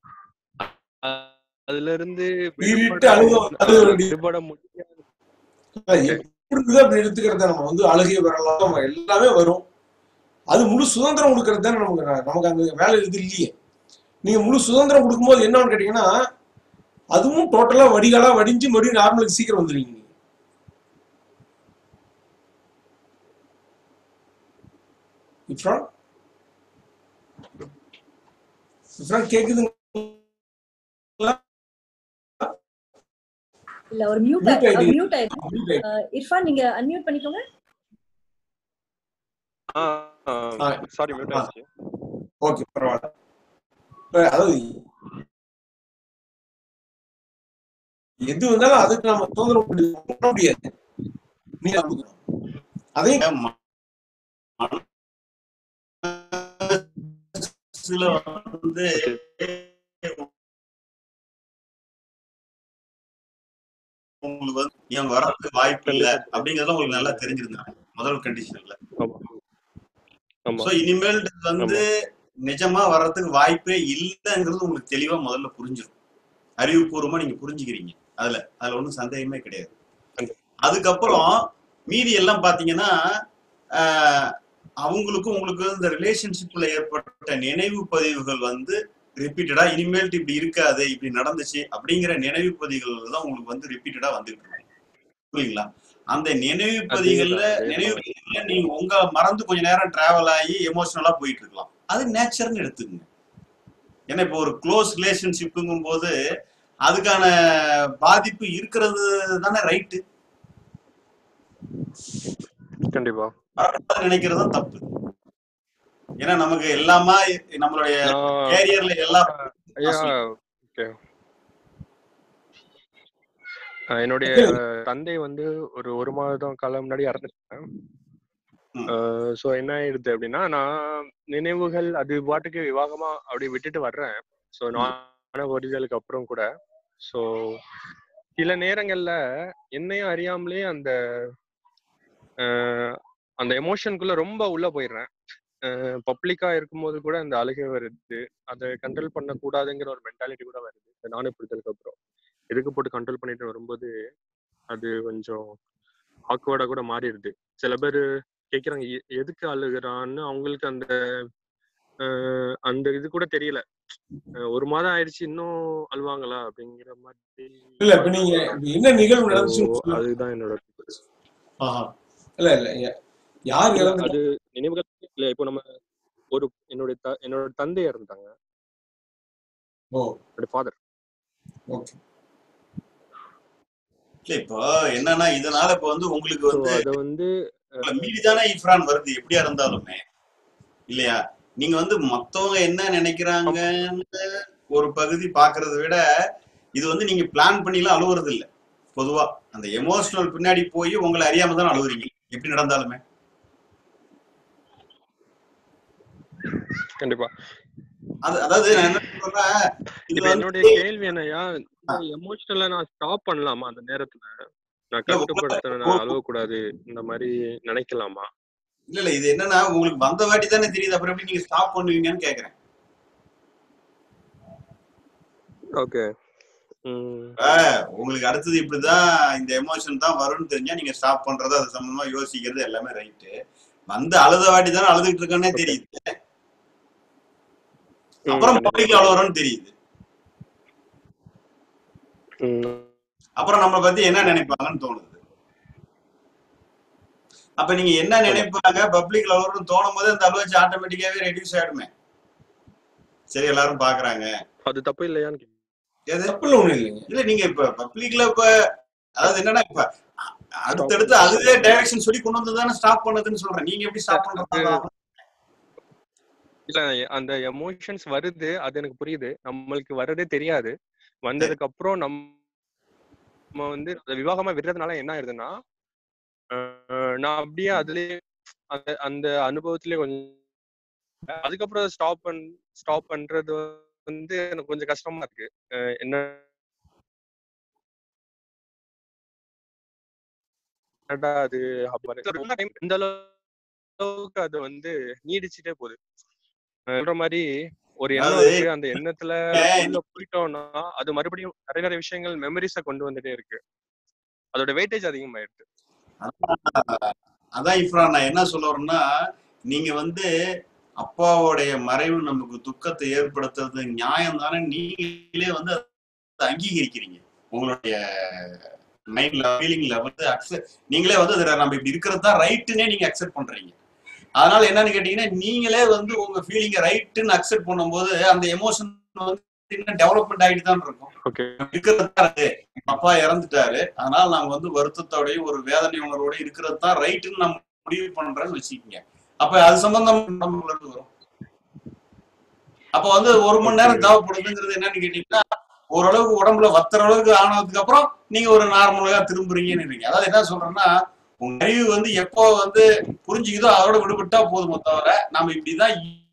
Speaker 8: அதுல இருந்து
Speaker 3: வீறிட்டு அழுக அழுக வேண்டியது
Speaker 8: விடுபட முடியாது
Speaker 3: அதான் எப்படி இருக்குதோ அப்படி எடுத்துக்கிறத நம்ம வந்து அழுகை வரலாம் நம்ம எல்லாமே வரும் அது முழு சுதந்திரம் கொடுக்கறது தானே நமக்கு நமக்கு அந்த வேலை இது இல்லையே நீங்க முழு சுதந்திரம் கொடுக்கும்போது என்னன்னு கேட்டீங்கன்னா அதுவும் டோட்டலா வடிகளா வடிஞ்சு மறுபடியும் நார்மலுக்கு சீக்கிரம் வந்துருவீங்க நீங்க. இஃப்ரான் இஃப்ரான் கேக்குதுங்களா
Speaker 5: இல்ல ஒரு மியூட்
Speaker 3: Mute ஆயிடுச்சு.
Speaker 5: மியூட் ஆயிடுச்சு
Speaker 3: Mute ஆயிடுச்சு.
Speaker 5: அஹ், இர்ஃபான் நீங்க அன்மியூட் பண்ணிக்கோங்க
Speaker 8: சாரி மியூட் ஆயிடுச்சு
Speaker 3: ஓகே பரவாயில்ல இப்ப அதாவது எது வந்தாலும் அதுக்கு நம்ம தொந்தரவு பண்ணி- பண்ண முடியாது நீங்க அதையும்
Speaker 2: சில வந்து உங்களுக்கு வந்து இவங்க வரதுக்கு வாய்ப்பு இல்ல அப்படிங்கறது உங்களுக்கு நல்லா தெரிஞ்சிருந்தாங்க முதல் கண்டிஷன்ல
Speaker 8: ஆமா ஆமா
Speaker 2: சோ இனிமேல் வந்து நிஜமா வர்றதுக்கு வாய்ப்பே இல்லைங்கிறது உங்களுக்கு தெளிவா முதல்ல புரிஞ்சிடும் அறிவுபூர்வமா நீங்க புரிஞ்சுக்கிறீங்க அதுல அதுல ஒண்ணும் சந்தேகமே கிடையாது அதுக்கப்புறம் மீதி எல்லாம் பாத்தீங்கன்னா ஆஹ், அவங்களுக்கும் உங்களுக்கு இந்த ரிலேஷன்ஷிப்ல ஏற்பட்ட நினைவு பதிவுகள் வந்து ரிப்பீட்டடா இனிமேல்ட்டு இப்படி இருக்காது இப்படி நடந்துச்சு அப்படிங்கிற நினைவு பதிவுகள் தான் உங்களுக்கு வந்து ரிப்பீட்டடா வந்துட்டு இருக்கு புரியுங்களா அந்த நினைவு பதிவுகள்ல
Speaker 8: அதேதான்,
Speaker 2: நினைவு பதிவுகள்ல நீங்க உங்க மறந்து கொஞ்ச நேரம் டிராவல் ஆகி எமோஷனலா போயிட்டு இருக்கலாம் அது நேச்சர்னு எடுத்துக்கங்க ஏன்னா இப்போ ஒரு க்ளோஸ் ரிலேஷன்ஷிப்புங்கும் போது அதுக்கான பாதிப்பு இருக்கிறது தானே ரைட்டு
Speaker 8: கண்டிப்பா
Speaker 2: நினைக்கிறது தான் தப்பு ஏன்னா நமக்கு எல்லாமா நம்மளுடைய
Speaker 8: நான்
Speaker 2: கேரியர்ல எல்லா
Speaker 8: ஐயா
Speaker 2: சொல்லுங்க.
Speaker 8: ஓகே என்னுடைய தந்தை வந்து ஒரு ஒரு மாதம் காலம் முன்னாடி இறந்துட்டாங்க
Speaker 2: ம்.
Speaker 8: ஸோ என்ன ஆயிடுது அப்படின்னா நான் நினைவுகள் அது பாட்டுக்கு விவாகமா அப்படி விட்டுட்டு வர்றேன் ஸோ நான் ஒரிஜினலுக்கு அப்புறம் கூட ஸோ சில நேரங்கள்ல என்னையும் அறியாமலே அந்த அஹ், அந்த எமோஷனுக்குள்ள ரொம்ப உள்ள போயிடுறேன் பப்ளிக்கா இருக்கும்போது கூட அந்த அழுகை வருது அதை கண்ட்ரோல் பண்ண கூடாதுங்கிற ஒரு மென்டாலிட்டி கூட வருது இந்த நானே புரிதலுக்கு அப்புறம் எதுக்கு போட்டு கண்ட்ரோல் பண்ணிட்டு வரும்போது அது கொஞ்சம் ஆக்வர்டா கூட மாறிடுது சில பேர் கேக்குறாங்க "எ- எதுக்கு அழுகுறான்னு அவங்களுக்கு அந்த அஹ், அந்த இது கூட தெரியல அஹ், ஒரு மாதம் ஆயிடுச்சு இன்னும் அழுவாங்களா அப்படிங்கிற மாதிரி
Speaker 3: இல்ல இப்ப நீங்க இப்ப என்ன நிகழ்வு
Speaker 8: So,
Speaker 3: நடந்துச்சுன்னு சொல்லுங்க.
Speaker 8: அதுதான் என்னோட
Speaker 2: ஆஹா.
Speaker 3: இல்ல இல்ல யா- யார்
Speaker 8: இல்ல,
Speaker 3: இறந்து
Speaker 8: அது நினைவுகள் இல்ல இப்போ நம்ம ஒரு என்னுடைய த- என்னோட தந்தை இறந்தாங்க
Speaker 3: ஓ
Speaker 8: என்னோட ஃபாதர்
Speaker 3: ஓகே
Speaker 2: இல்ல இப்போ என்னன்னா இதனால இப்ப வந்து உங்களுக்கு
Speaker 8: ஸோ
Speaker 2: வந்து
Speaker 8: அதை வந்து
Speaker 2: உங்களை மீறிதானே இஃப்ரான் வருது எப்படியா இருந்தாலுமே இல்லையா நீங்க வந்து மத்தவங்க என்ன நினைக்கிறாங்கன்னு ஒரு பகுதி பாக்குறத விட இது வந்து நீங்க பிளான் பண்ணிலாம் அழுவுறது இல்ல பொதுவா அந்த எமோஷனல் பின்னாடி போய் உங்களை அறியாம தான் அழுகுறீங்க எப்படி நடந்தாலுமே
Speaker 8: கண்டிப்பா
Speaker 2: அது அதாவது நான் என்ன சொல்றேன்னா இது
Speaker 8: இப்ப
Speaker 2: வந்து
Speaker 8: என்னுடைய கேள்வி என்னையா எமோஷனலா நான் ஸ்டாப் பண்ணலாமா அந்த நேரத்துல நான்
Speaker 2: இல்ல, உங்க-
Speaker 8: கட்டுப்படுத்த நான் அழுவக்கூடாது இந்த மாதிரி நினைக்கலாமா
Speaker 2: இல்ல இல்ல இது என்னன்னா உங்களுக்கு வந்த வாட்டி தானே தெரியுது அப்புறம் எப்படி நீங்க ஸ்டாப் பண்ணுவீங்கன்னு கேக்குறேன்
Speaker 8: ஓகே
Speaker 2: உங்களுக்கு அடுத்தது இப்படிதான் இந்த எமோஷன் தான் வரும்னு தெரிஞ்சா நீங்க ஸ்டாப் பண்றது அது சம்பந்தமா யோசிக்கிறது எல்லாமே ரைட்டு வந்து அழுத வாட்டி தானே அழுதுகிட்டு இருக்கேன்னே தெரியுது அப்புறம் பப்ளிக் அழுவுறோம்னு தெரியுது அப்புறம் நம்மளை பத்தி என்ன நினைப்பாங்கன்னு தோணுது அப்ப நீங்க என்ன நினைப்பாங்க பப்ளிக்ல அழுவுறோம்னு தோணும் போது அந்த அழுவச்சு ஆட்டோமேட்டிக்காவே ரெடியூஸ் ஆயிடுமே சரி எல்லாரும் பாக்குறாங்க
Speaker 8: அது தப்பு இல்லையான்னு கேக்குறேன்.
Speaker 2: எது
Speaker 3: தப்புல ஒண்ணு இல்லைங்க
Speaker 2: இல்ல நீங்க இப்ப பப்ளிக்ல இப்ப அதாவது என்னன்னா இப்ப அடுத்தடுத்து அதுவே டைரக்ஷன் சொல்லி கொண்டு வந்து தானே ஸ்டாப் பண்ணதுன்னு சொல்றேன் நீங்க எப்படி ஸ்டாப் பண்றது
Speaker 8: இல்ல அந்த எமோஷன்ஸ் வருது அது எனக்கு புரியுது நம்மளுக்கு வர்றதே தெரியாது வந்ததுக்கு அப்புறம் நம்ம நம்ம வந்து அதை விவாகமா விடுறதுனால என்ன ஆயிருதுன்னா அஹ் நான் அப்படியே அதுலயே அந்த அந்த அனுபவத்திலே கொஞ்சம் அதுக்கப்புறம் ஸ்டாப் பண் ஸ்டாப் பண்றது வந்து எனக்கு கொஞ்சம் கஷ்டமா இருக்கு அஹ் என்ன என்னடா அது அப்ப ரொம்ப time இந்த அளவுக்கு அது வந்து நீடிச்சுட்டே போகுது அஹ் சொல்ற மாதிரி ஒரு எண்ணம்
Speaker 2: அதாவது
Speaker 8: இருக்கு அந்த எண்ணத்துல
Speaker 2: ஏன்
Speaker 8: உள்ள போயிட்டோம்னா அது மறுபடியும் நிறைய நிறைய விஷயங்கள் மெமரிஸ கொண்டு வந்துட்டே இருக்கு அதோட வெயிட்டேஜ் அதிகமாயிடுது
Speaker 2: அதான் இப்ரான் நான் என்ன சொல்ல வரேன்னா நீங்க வந்து அப்பாவோடைய மறைவு நமக்கு துக்கத்தை ஏற்படுத்துறது நியாயம் தானே நீங்களே வந்து அதை அங்கீகரிக்கிறீங்க உங்களுடைய மைண்ட்ல ஃபீலிங்ல வந்து அக்செப்ட் நீங்களே வந்து அதுல நம்ம இப்படி இருக்கிறது தான் ரைட்டுன்னே நீங்க அக்செப்ட் பண்றீங்க அதனால என்னன்னு கேட்டீங்கன்னா நீங்களே வந்து உங்க ஃபீலிங்க ரைட்டுன்னு அக்செப்ட் பண்ணும்போது அந்த எமோஷன் வந்து இன்னும் டெவலப்மெண்ட் ஆகிட்டு தான் இருக்கும்
Speaker 8: ஓகே
Speaker 2: இருக்கிறது தான் அது எங்க அப்பா இறந்துட்டாரு அதனால நாங்க வந்து வருத்தத்தோடயும் ஒரு வேதனை உணர்வோட இருக்கிறது தான் ரைட்டுன்னு நம்ம முடிவு பண்றேன்னு வச்சுக்கோங்க அப்ப அது சம்பந்தம் நம்மளுக்கு வரும் அப்ப வந்து ஒரு மணி நேரம் தேவைப்படுதுங்கிறது என்னன்னு கேட்டீங்கன்னா ஓரளவுக்கு உடம்புல வத்துற அளவுக்கு ஆனதுக்கு அப்புறம் நீங்க ஒரு நார்மலா திரும்புறீங்கன்னு அதாவது என்ன சொல்றேன்னா உங்க அறிவு வந்து எப்போ வந்து புரிஞ்சுக்குதோ அதோட விடுபட்டா போதுமே தவிர நாம இப்படிதான்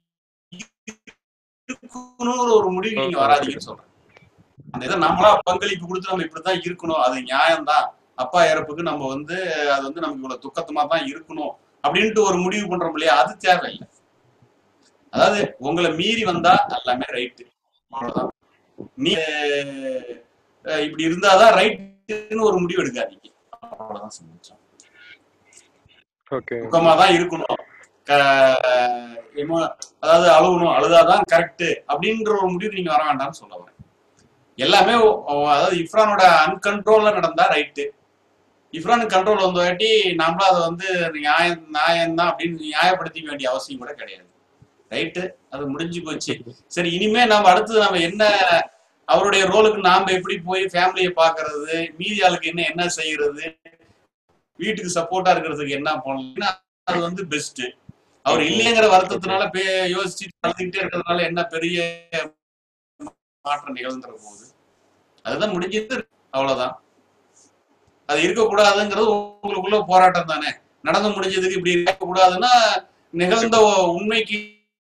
Speaker 2: இருக்கணுங்கிற ஒரு முடிவு நீங்க வராதீங்கன்னு சொல்றேன் அந்த இதை நம்மளா பங்களிப்பு கொடுத்து நம்ம இப்படித்தான் இருக்கணும் அது நியாயம்தான் அப்பா இறப்புக்கு நம்ம வந்து அது வந்து நமக்கு இவ்வளவு துக்கத்தமா தான் இருக்கணும் அப்படின்ட்டு ஒரு முடிவு பண்றோம் இல்லையா அது தேவையில்லை அதாவது உங்களை மீறி வந்தா எல்லாமே ரைட்டு அவ்வளவுதான் நீ அஹ், இப்படி இருந்தாதான் ரைட்டுன்னு ஒரு முடிவு எடுக்காதீங்க அவ்வளவுதான் சந்தோஷம்
Speaker 8: ஓகே
Speaker 2: துக்கமா தான் இருக்கணும் க- emo- அதாவது அழுகணும் அழுதாதான் கரெக்ட் அப்படின்ற ஒரு முடிவு நீங்க வர வேண்டாம்னு சொல்ல வரேன் எல்லாமே ஒ- ஒ- அதாவது இஃப்ரானோட அன்கண்ட்ரோல்ல நடந்தா ரைட்டு இஃப்ரான் கண்ட்ரோல் வந்த வாட்டி நம்மளும் அதை வந்து நியாயம் நியாயம் தான் அப்படின்னு நியாயப்படுத்திக்க வேண்டிய அவசியம் கூட கிடையாது ரைட்டு அது முடிஞ்சு போச்சு சரி இனிமே நம்ம அடுத்தது நம்ம என்ன அவருடைய ரோலுக்கு நாம எப்படி போய் ஃபேமிலியை பாக்குறது மீதி ஆளுக்கு என்ன என்ன செய்யறது வீட்டுக்கு சப்போர்ட்டா இருக்கிறதுக்கு என்ன பண்ணலாம் அது வந்து பெஸ்ட் அவர் இல்லைங்கிற வருத்தத்தினால பே யோசிச்சு அழுதுகிட்டே இருக்கிறதுனால என்ன பெரிய மாற்றம் நிகழ்ந்துற போகுது அதுதான் முடிஞ்சது அவ்வளவுதான் அது இருக்கக்கூடாதுங்கிறது உங்களுக்குள்ள போராட்டம் தானே நடந்து முடிஞ்சதுக்கு இப்படி இருக்கக்கூடாதுன்னா நிகழ்ந்த ஒ- உண்மைக்கு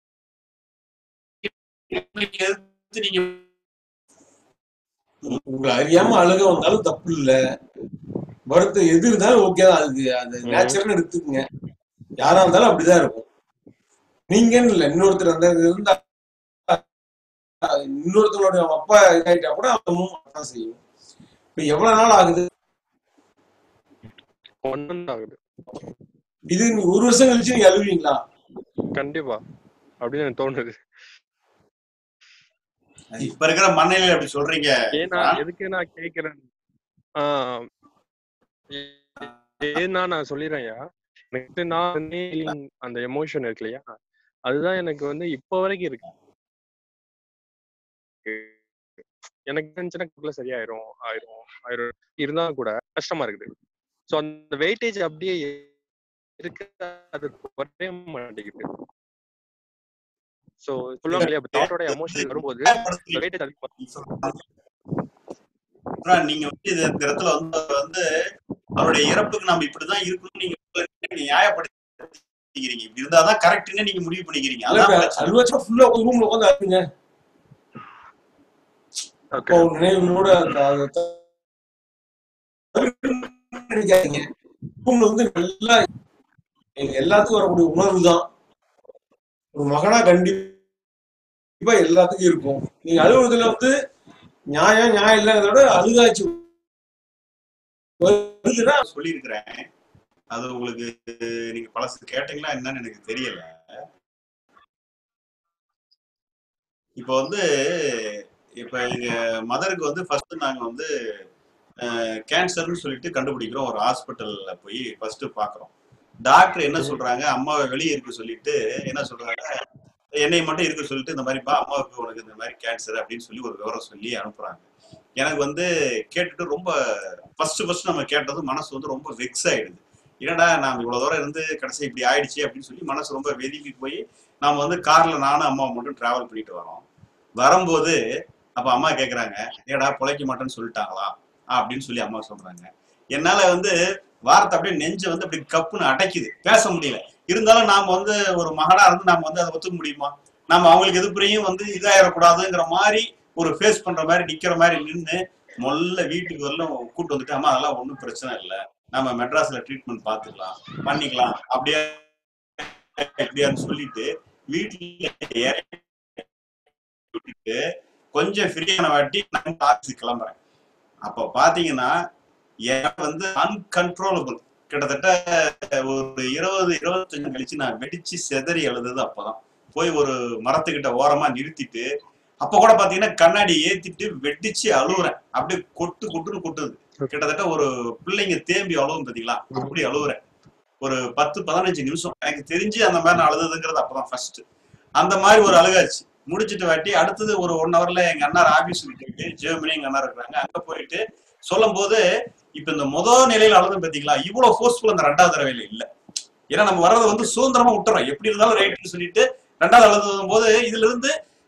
Speaker 2: உண்மைக்கு எதிர்த்து நீங்க
Speaker 3: உங்களை அறியாம அழுக வந்தாலும் தப்பு இல்ல வருத்தம் எது இருந்தாலும் ஓகே தான் அது அது நேச்சுரல் எடுத்துக்கங்க யாரா இருந்தாலும் அப்படிதான் இருக்கும் நீங்கன்னு இல்ல இன்னொருத்தர் அந்த இது இருந்தா இன்னொருத்தரோட அப்பா இதாயிட்டா கூட அவனும் அதான் செய்யும் இப்ப எவ்வளவு நாள் ஆகுது
Speaker 8: ஒன் மந்த் ஆகுது
Speaker 3: இது நீ ஒரு வருஷம் கழிச்சு நீங்க அழுவீங்களா
Speaker 8: கண்டிப்பா அப்படின்னு எனக்கு தோணுது
Speaker 2: இப்ப இருக்கிற மண்ணிலையில அப்படி சொல்றீங்க
Speaker 8: ஏன்னா எதுக்கு நான் கேக்குறேன் ஆஹ் ஏ- ஏன்னா நான் சொல்லிடுறேன்யா எனக்கு நான் வந்து feeling, அந்த எமோஷன் இருக்கு இல்லையா அதுதான் எனக்கு வந்து இப்போ வரைக்கும் இருக்கு எனக்கு நினைச்சுன்னா சரியாயிரும் ஆயிரும் ஆயிரும் இருந்தா கூட கஷ்டமா இருக்குது ஸோ அந்த வெயிட்டேஜ் அப்படியே இருக்கு அது குறைய மாட்டேங்குது ஸோ சொல்லுவாங்க இல்லையா தாட்டோட எமோஷன் வரும்போது வெயிட்டேஜ் அதிகமா
Speaker 2: அப்புறம் நீங்க வந்து இது இந்த இடத்துல வந்து வந்து அவருடைய இறப்புக்கு நம்ம இப்படிதான் இருக்கணும் நீங்க நியாயப்படுத்திக்கிறீங்க இப்படி இருந்தாதான் கரெக்ட்னு நீங்க முடிவு பண்ணிக்கிறீங்க அதான் பிரச்சனை.
Speaker 3: அல்வாச்சா ஃபுல்லா ரூம்ல உட்காந்து அழுங்க
Speaker 8: ஓகே
Speaker 3: அப்போ நினைவுகளோட அந்த அதை தவிர்க்கணும்னு நினைக்காதீங்க ரூம்ல வந்து நல்லா எங்க எல்லாத்துக்கும் வரக்கூடிய உணர்வு தான் ஒரு மகனா கண்டிப்பா எல்லாத்துக்கும் இருக்கும் நீங்க அலுவலகத்துல வந்து நியாயம் நியாயம் இல்லைங்கிறத விட அழுகாச்சு வருதுன்னா
Speaker 2: சொல்லியிருக்கிறேன் அது உங்களுக்கு நீங்க பழசு கேட்டீங்களா என்னன்னு எனக்கு தெரியல இப்போ வந்து இப்ப எங்க மதருக்கு வந்து ஃபர்ஸ்ட் நாங்க வந்து கேன்சர்னு சொல்லிட்டு கண்டுபிடிக்கிறோம் ஒரு ஹாஸ்பிட்டல்ல போய் ஃபர்ஸ்ட் பாக்குறோம் டாக்டர் என்ன சொல்றாங்க அம்மாவை வெளியே இருக்க சொல்லிட்டு என்ன சொல்றாங்க என்னை மட்டும் இருக்க சொல்லிட்டு இந்த மாதிரிப்பா அம்மாவுக்கு உனக்கு இந்த மாதிரி கேன்சர் அப்படின்னு சொல்லி ஒரு விவரம் சொல்லி அனுப்புறாங்க எனக்கு வந்து கேட்டுட்டு ரொம்ப ஃபர்ஸ்ட் ஃபர்ஸ்ட் நம்ம கேட்டது மனசு வந்து ரொம்ப வெக்ஸ் ஆயிடுது என்னடா நாம் இவ்வளவு தூரம் இருந்து கடைசி இப்படி ஆயிடுச்சு அப்படின்னு சொல்லி மனசு ரொம்ப வெதுக்கி போய் நாம வந்து கார்ல நானும் அம்மா மட்டும் டிராவல் பண்ணிட்டு வரோம் வரும்போது அப்ப அம்மா கேக்குறாங்க ஏடா பிழைக்க மாட்டேன்னு சொல்லிட்டாங்களா அப்படின்னு சொல்லி அம்மா சொல்றாங்க என்னால வந்து வார்த்தை அப்படியே நெஞ்ச வந்து அப்படி கப்புன்னு அடைக்குது பேச முடியல இருந்தாலும் நாம வந்து ஒரு மகனா இருந்து நாம வந்து அதை ஒத்துக்க முடியுமா நாம அவங்களுக்கு எதுப்புறையும் வந்து இதாயிடக்கூடாதுங்கிற மாதிரி ஒரு ஃபேஸ் பண்ற மாதிரி நிக்கிற மாதிரி நின்று முதல்ல வீட்டுக்கு வரல கூட்டு வந்துட்டு அம்மா அதெல்லாம் ஒன்றும் பிரச்சனை இல்லை நம்ம மெட்ராஸ்ல ட்ரீட்மெண்ட் பார்த்துக்கலாம் பண்ணிக்கலாம் அப்படியே இப்படியான்னு சொல்லிட்டு வீட்டுல இறக்கி விட்டுட்டு கொஞ்சம் ஃப்ரீயான வாட்டி நான் ஆஃபீஸ் கிளம்புறேன் அப்ப பாத்தீங்கன்னா எனக்கு வந்து அன்கன்ட்ரோலபிள் கிட்டத்தட்ட ஒரு இருபது இருபத்தஞ்சு கழிச்சு நான் வெடிச்சு செதறி எழுதுது அப்பதான் போய் ஒரு மரத்துக்கிட்ட ஓரமா நிறுத்திட்டு அப்ப கூட பாத்தீங்கன்னா கண்ணாடி ஏத்திட்டு வெடிச்சு அழுவுறேன் அப்படியே கொட்டு கொட்டுன்னு கொட்டுது கிட்டத்தட்ட ஒரு பிள்ளைங்க தேம்பி அழுவும் பாத்தீங்களா அப்படி அழுவுறேன் ஒரு பத்து பதினஞ்சு நிமிஷம் எனக்கு தெரிஞ்சு அந்த மாதிரி நான் அழுதுங்கிறது அப்பதான் ஃபர்ஸ்ட் அந்த மாதிரி ஒரு அழுகாச்சு முடிச்சிட்டு வாட்டி அடுத்தது ஒரு ஒன் ஹவர்ல எங்க அண்ணார் ஆபீஸ் போயிட்டு ஜெர்மனி எங்க அண்ணா இருக்கிறாங்க அங்க போயிட்டு சொல்லும் போது இப்ப இந்த முதல் நிலையில அழுதும் பாத்தீங்களா இவ்வளவு ஃபோர்ஸ்ஃபுல் அந்த ரெண்டாவது தடவையில இல்ல ஏன்னா நம்ம வர்றதை வந்து சுதந்திரமா விட்டுறோம் எப்படி இருந்தாலும் ரைட்னு சொல்லிட்டு ரெண்டாவது அழுதும் போது இதுல இருந்து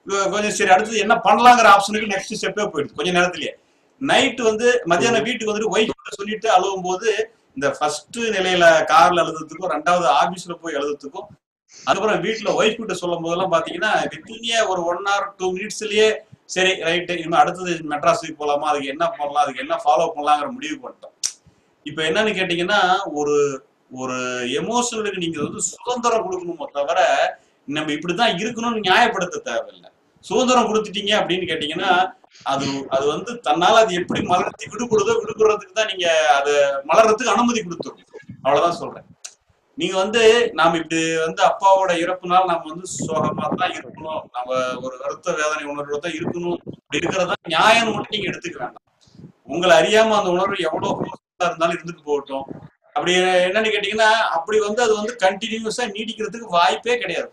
Speaker 2: கொ- கொஞ்சம் சரி அடுத்தது என்ன பண்ணலாங்கிற ஆப்ஷனுக்கு நெக்ஸ்ட் ஸ்டெப்பே போயிடுது கொஞ்ச நேரத்திலேயே நைட் வந்து மத்தியானம் வீட்டுக்கு வந்துட்டு ஒய்ஃப் சொல்லிட்டு அழுவும் போது இந்த ஃபர்ஸ்ட் நிலையில கார்ல எழுதுறதுக்கும் ரெண்டாவது ஆபீஸ்ல போய் எழுதுறதுக்கும் அதுக்கப்புறம் வீட்டுல ஒய்ஃப் கிட்ட சொல்லும் போதெல்லாம் பாத்தீங்கன்னா வித்தினிய ஒரு ஒன் ஹவர் டூ மினிட்ஸ்லயே சரி ரைட்டு இனிமே அடுத்தது மெட்ராஸுக்கு போலாமா அதுக்கு என்ன பண்ணலாம் அதுக்கு என்ன ஃபாலோ பண்ணலாங்கிற முடிவு பண்ணிட்டோம் இப்ப என்னன்னு கேட்டீங்கன்னா ஒரு ஒரு எமோஷனலுக்கு நீங்க வந்து சுதந்திரம் கொடுக்கணுமோ தவிர நம்ம இப்படிதான் இருக்கணும்னு நியாயப்படுத்த தேவையில்லை சுதந்திரம் கொடுத்துட்டீங்க அப்படின்னு கேட்டீங்கன்னா அது அது வந்து தன்னால அது எப்படி மலர்த்தி விடுபடுதோ விடுபடுறதுக்கு தான் நீங்க அதை மலர்றதுக்கு அனுமதி கொடுத்துரும் அவ்வளவுதான் சொல்றேன் நீங்க வந்து நாம இப்படி வந்து அப்பாவோட இறப்புனால நம்ம வந்து சோகமா தான் இருக்கணும் நம்ம ஒரு வருத்த வேதனை உணர்வோட தான் இருக்கணும் இப்படி இருக்கிறதா நியாயம் மட்டும் நீங்க எடுத்துக்க வேண்டாம் உங்களை அறியாம அந்த உணர்வு எவ்வளவு forceful ஆ இருந்தாலும் இருந்துட்டு போகட்டும் அப்படி என்னன்னு கேட்டீங்கன்னா அப்படி வந்து அது வந்து கண்டினியூஸா நீடிக்கிறதுக்கு வாய்ப்பே கிடையாது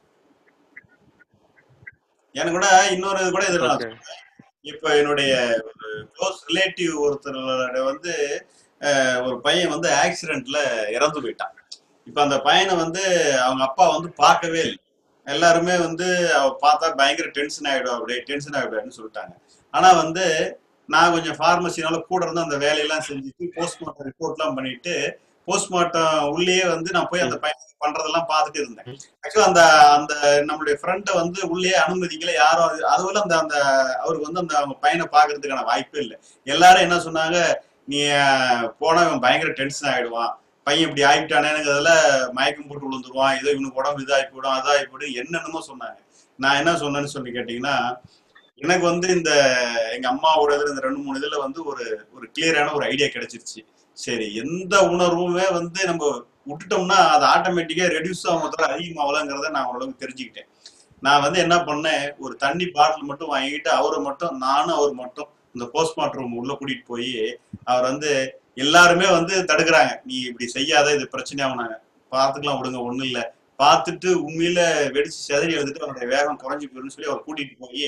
Speaker 2: எனக்கு கூட இன்னொரு இது கூட இதுல நான்
Speaker 8: ஓகே
Speaker 2: சொல்றேன். இப்ப என்னுடைய ஒரு க்ளோஸ் ரிலேட்டிவ் ஒருத்தரோட வந்து அஹ், ஒரு பையன் வந்து ஆக்சிடென்ட்ல இறந்து போயிட்டான் இப்ப அந்த பையனை வந்து அவங்க அப்பா வந்து பார்க்கவே இல்லை எல்லாருமே வந்து அவ பார்த்தா பயங்கர டென்ஷன் ஆயிடும் அப்படியே டென்ஷன் ஆயிடுவாருன்னு சொல்லிட்டாங்க ஆனா வந்து நான் கொஞ்சம் ஃபார்மசினால கூட இருந்து அந்த வேலையெல்லாம் செஞ்சுட்டு போஸ்ட்மார்ட்டம் ரிப்போர்ட்லாம் பண்ணிட்டு போஸ்ட்மார்ட்டம் உள்ளேயே வந்து நான் போய் அந்த பையனுக்கு பண்றதெல்லாம் பார்த்துட்டு இருந்தேன் ஆக்சுவலா அந்த அந்த நம்மளுடைய ஃப்ரெண்டை வந்து உள்ளே அனுமதிக்கல யாரும் அது- அதுவும் அந்த அந்த அவருக்கு வந்து அந்த அவங்க பையனை பார்க்கறதுக்கான வாய்ப்பே இல்லை எல்லாரும் என்ன சொன்னாங்க நீ அஹ், போனா இவன் பயங்கர டென்ஷன் ஆயிடுவான் பையன் இப்படி ஆயிட்டானேங்கிறதுல மயக்கம் போட்டு விழுந்துருவான் ஏதோ இவனுக்கு உடம்பு இதாகி போயிடும் அதாகி போயிடும் என்னென்னமோ சொன்னாங்க நான் என்ன சொன்னேன்னு சொல்லி கேட்டீங்கன்னா எனக்கு வந்து இந்த எங்க அம்மாவோட இதுல இந்த ரெண்டு மூணு இதுல வந்து ஒரு ஒரு கிளியரான ஒரு ஐடியா கிடைச்சிருச்சு சரி எந்த உணர்வுமே வந்து நம்ம விட்டுட்டோம்னா அது ஆட்டோமேட்டிக்கா ரெடியூஸ் ஆகும் தவிர அதிகமாகலங்கிறத நான் ஓரளவுக்கு தெரிஞ்சுக்கிட்டேன் நான் வந்து என்ன பண்ணேன் ஒரு தண்ணி பாட்டில் மட்டும் வாங்கிட்டு அவரை மட்டும் நானும் அவர் மட்டும் இந்த போஸ்ட்மார்ட்டம் ரூம் உள்ள கூட்டிட்டு போய் அவர் வந்து எல்லாருமே வந்து தடுக்கிறாங்க நீ இப்படி செய்யாத இது பிரச்சனையாகுனாங்க பார்த்துக்கலாம் விடுங்க ஒண்ணும் இல்ல பார்த்துட்டு உண்மையில வெடிச்சு செதறி எழுதிட்டு அவருடைய வேகம் குறைஞ்சு போயிருன்னு சொல்லி அவர் கூட்டிட்டு போய்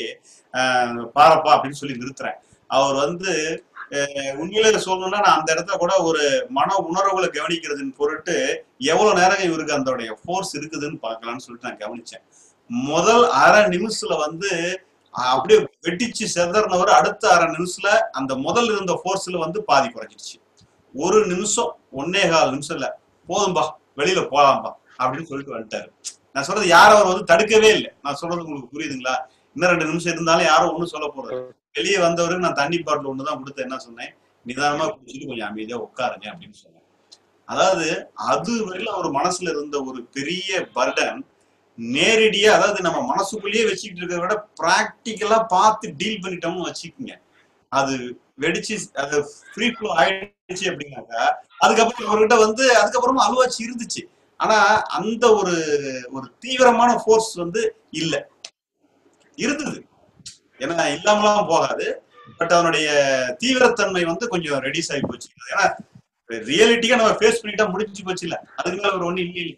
Speaker 2: பாரப்பா அப்படின்னு சொல்லி நிறுத்துறேன் அவர் வந்து அஹ், உண்மையில சொல்லணும்னா நான் அந்த இடத்துல கூட ஒரு மன உணர்வுகளை கவனிக்கிறதுன்னு பொருட்டு எவ்வளவு நேரம் இவருக்கு அதோடைய ஃபோர்ஸ் இருக்குதுன்னு பார்க்கலாம்னு சொல்லிட்டு நான் கவனிச்சேன் முதல் அரை நிமிஷத்துல வந்து அஹ், அப்படியே வெடிச்சு செதறினவர் அடுத்த அரை நிமிஷத்துல அந்த முதல் இருந்த ஃபோர்ஸ்ல வந்து பாதி குறைஞ்சிருச்சு ஒரு நிமிஷம் ஒன்னே கால் நிமிஷம் இல்ல போதும்பா வெளியில போலாம்பா அப்படின்னு சொல்லிட்டு வந்துட்டாரு நான் சொல்றது யாரும் அவர் வந்து தடுக்கவே இல்லை நான் சொல்றது உங்களுக்கு புரியுதுங்களா இன்னும் ரெண்டு நிமிஷம் இருந்தாலும் யாரும் ஒண்ணும் சொல்ல போறது வெளியே வந்தவருக்கு நான் தண்ணி பாட்டில் ஒண்ணுதான் கொடுத்து என்ன சொன்னேன் நிதானமா குடிச்சிட்டு கொஞ்சம் அமைதியா உட்காருங்க அப்படின்னு சொன்னேன் அதாவது அது வரையிலும் அவர் மனசுல இருந்த ஒரு பெரிய பர்டன் நேரடியா அதாவது நம்ம மனசுக்குள்ளேயே வச்சுக்கிட்டு இருக்கிறத விட பிராக்டிக்கலா பார்த்து டீல் பண்ணிட்டோம்னு வச்சுக்கோங்க அது வெடிச்சு அது ஃப்ரீ ஃப்ளோ ஆயிடுச்சு அப்படின்னாக்கா அதுக்கப்புறம் அவர்கிட்ட வந்து அதுக்கப்புறமா அழுவாச்சு இருந்துச்சு ஆனா அந்த ஒரு ஒரு தீவிரமான ஃபோர்ஸ் வந்து இல்ல இருந்தது ஏன்னா இல்லாமலாம் போகாது பட் அவனுடைய தீவிரத்தன்மை வந்து கொஞ்சம் ரெடியூஸ் ஆகி போச்சு ஏன்னா ரியாலிட்டியா நம்ம ஃபேஸ் பண்ணிட்டா முடிஞ்சு போச்சு இல்ல அதுக்கு மேல ஒரு ஒண்ணு இல்லை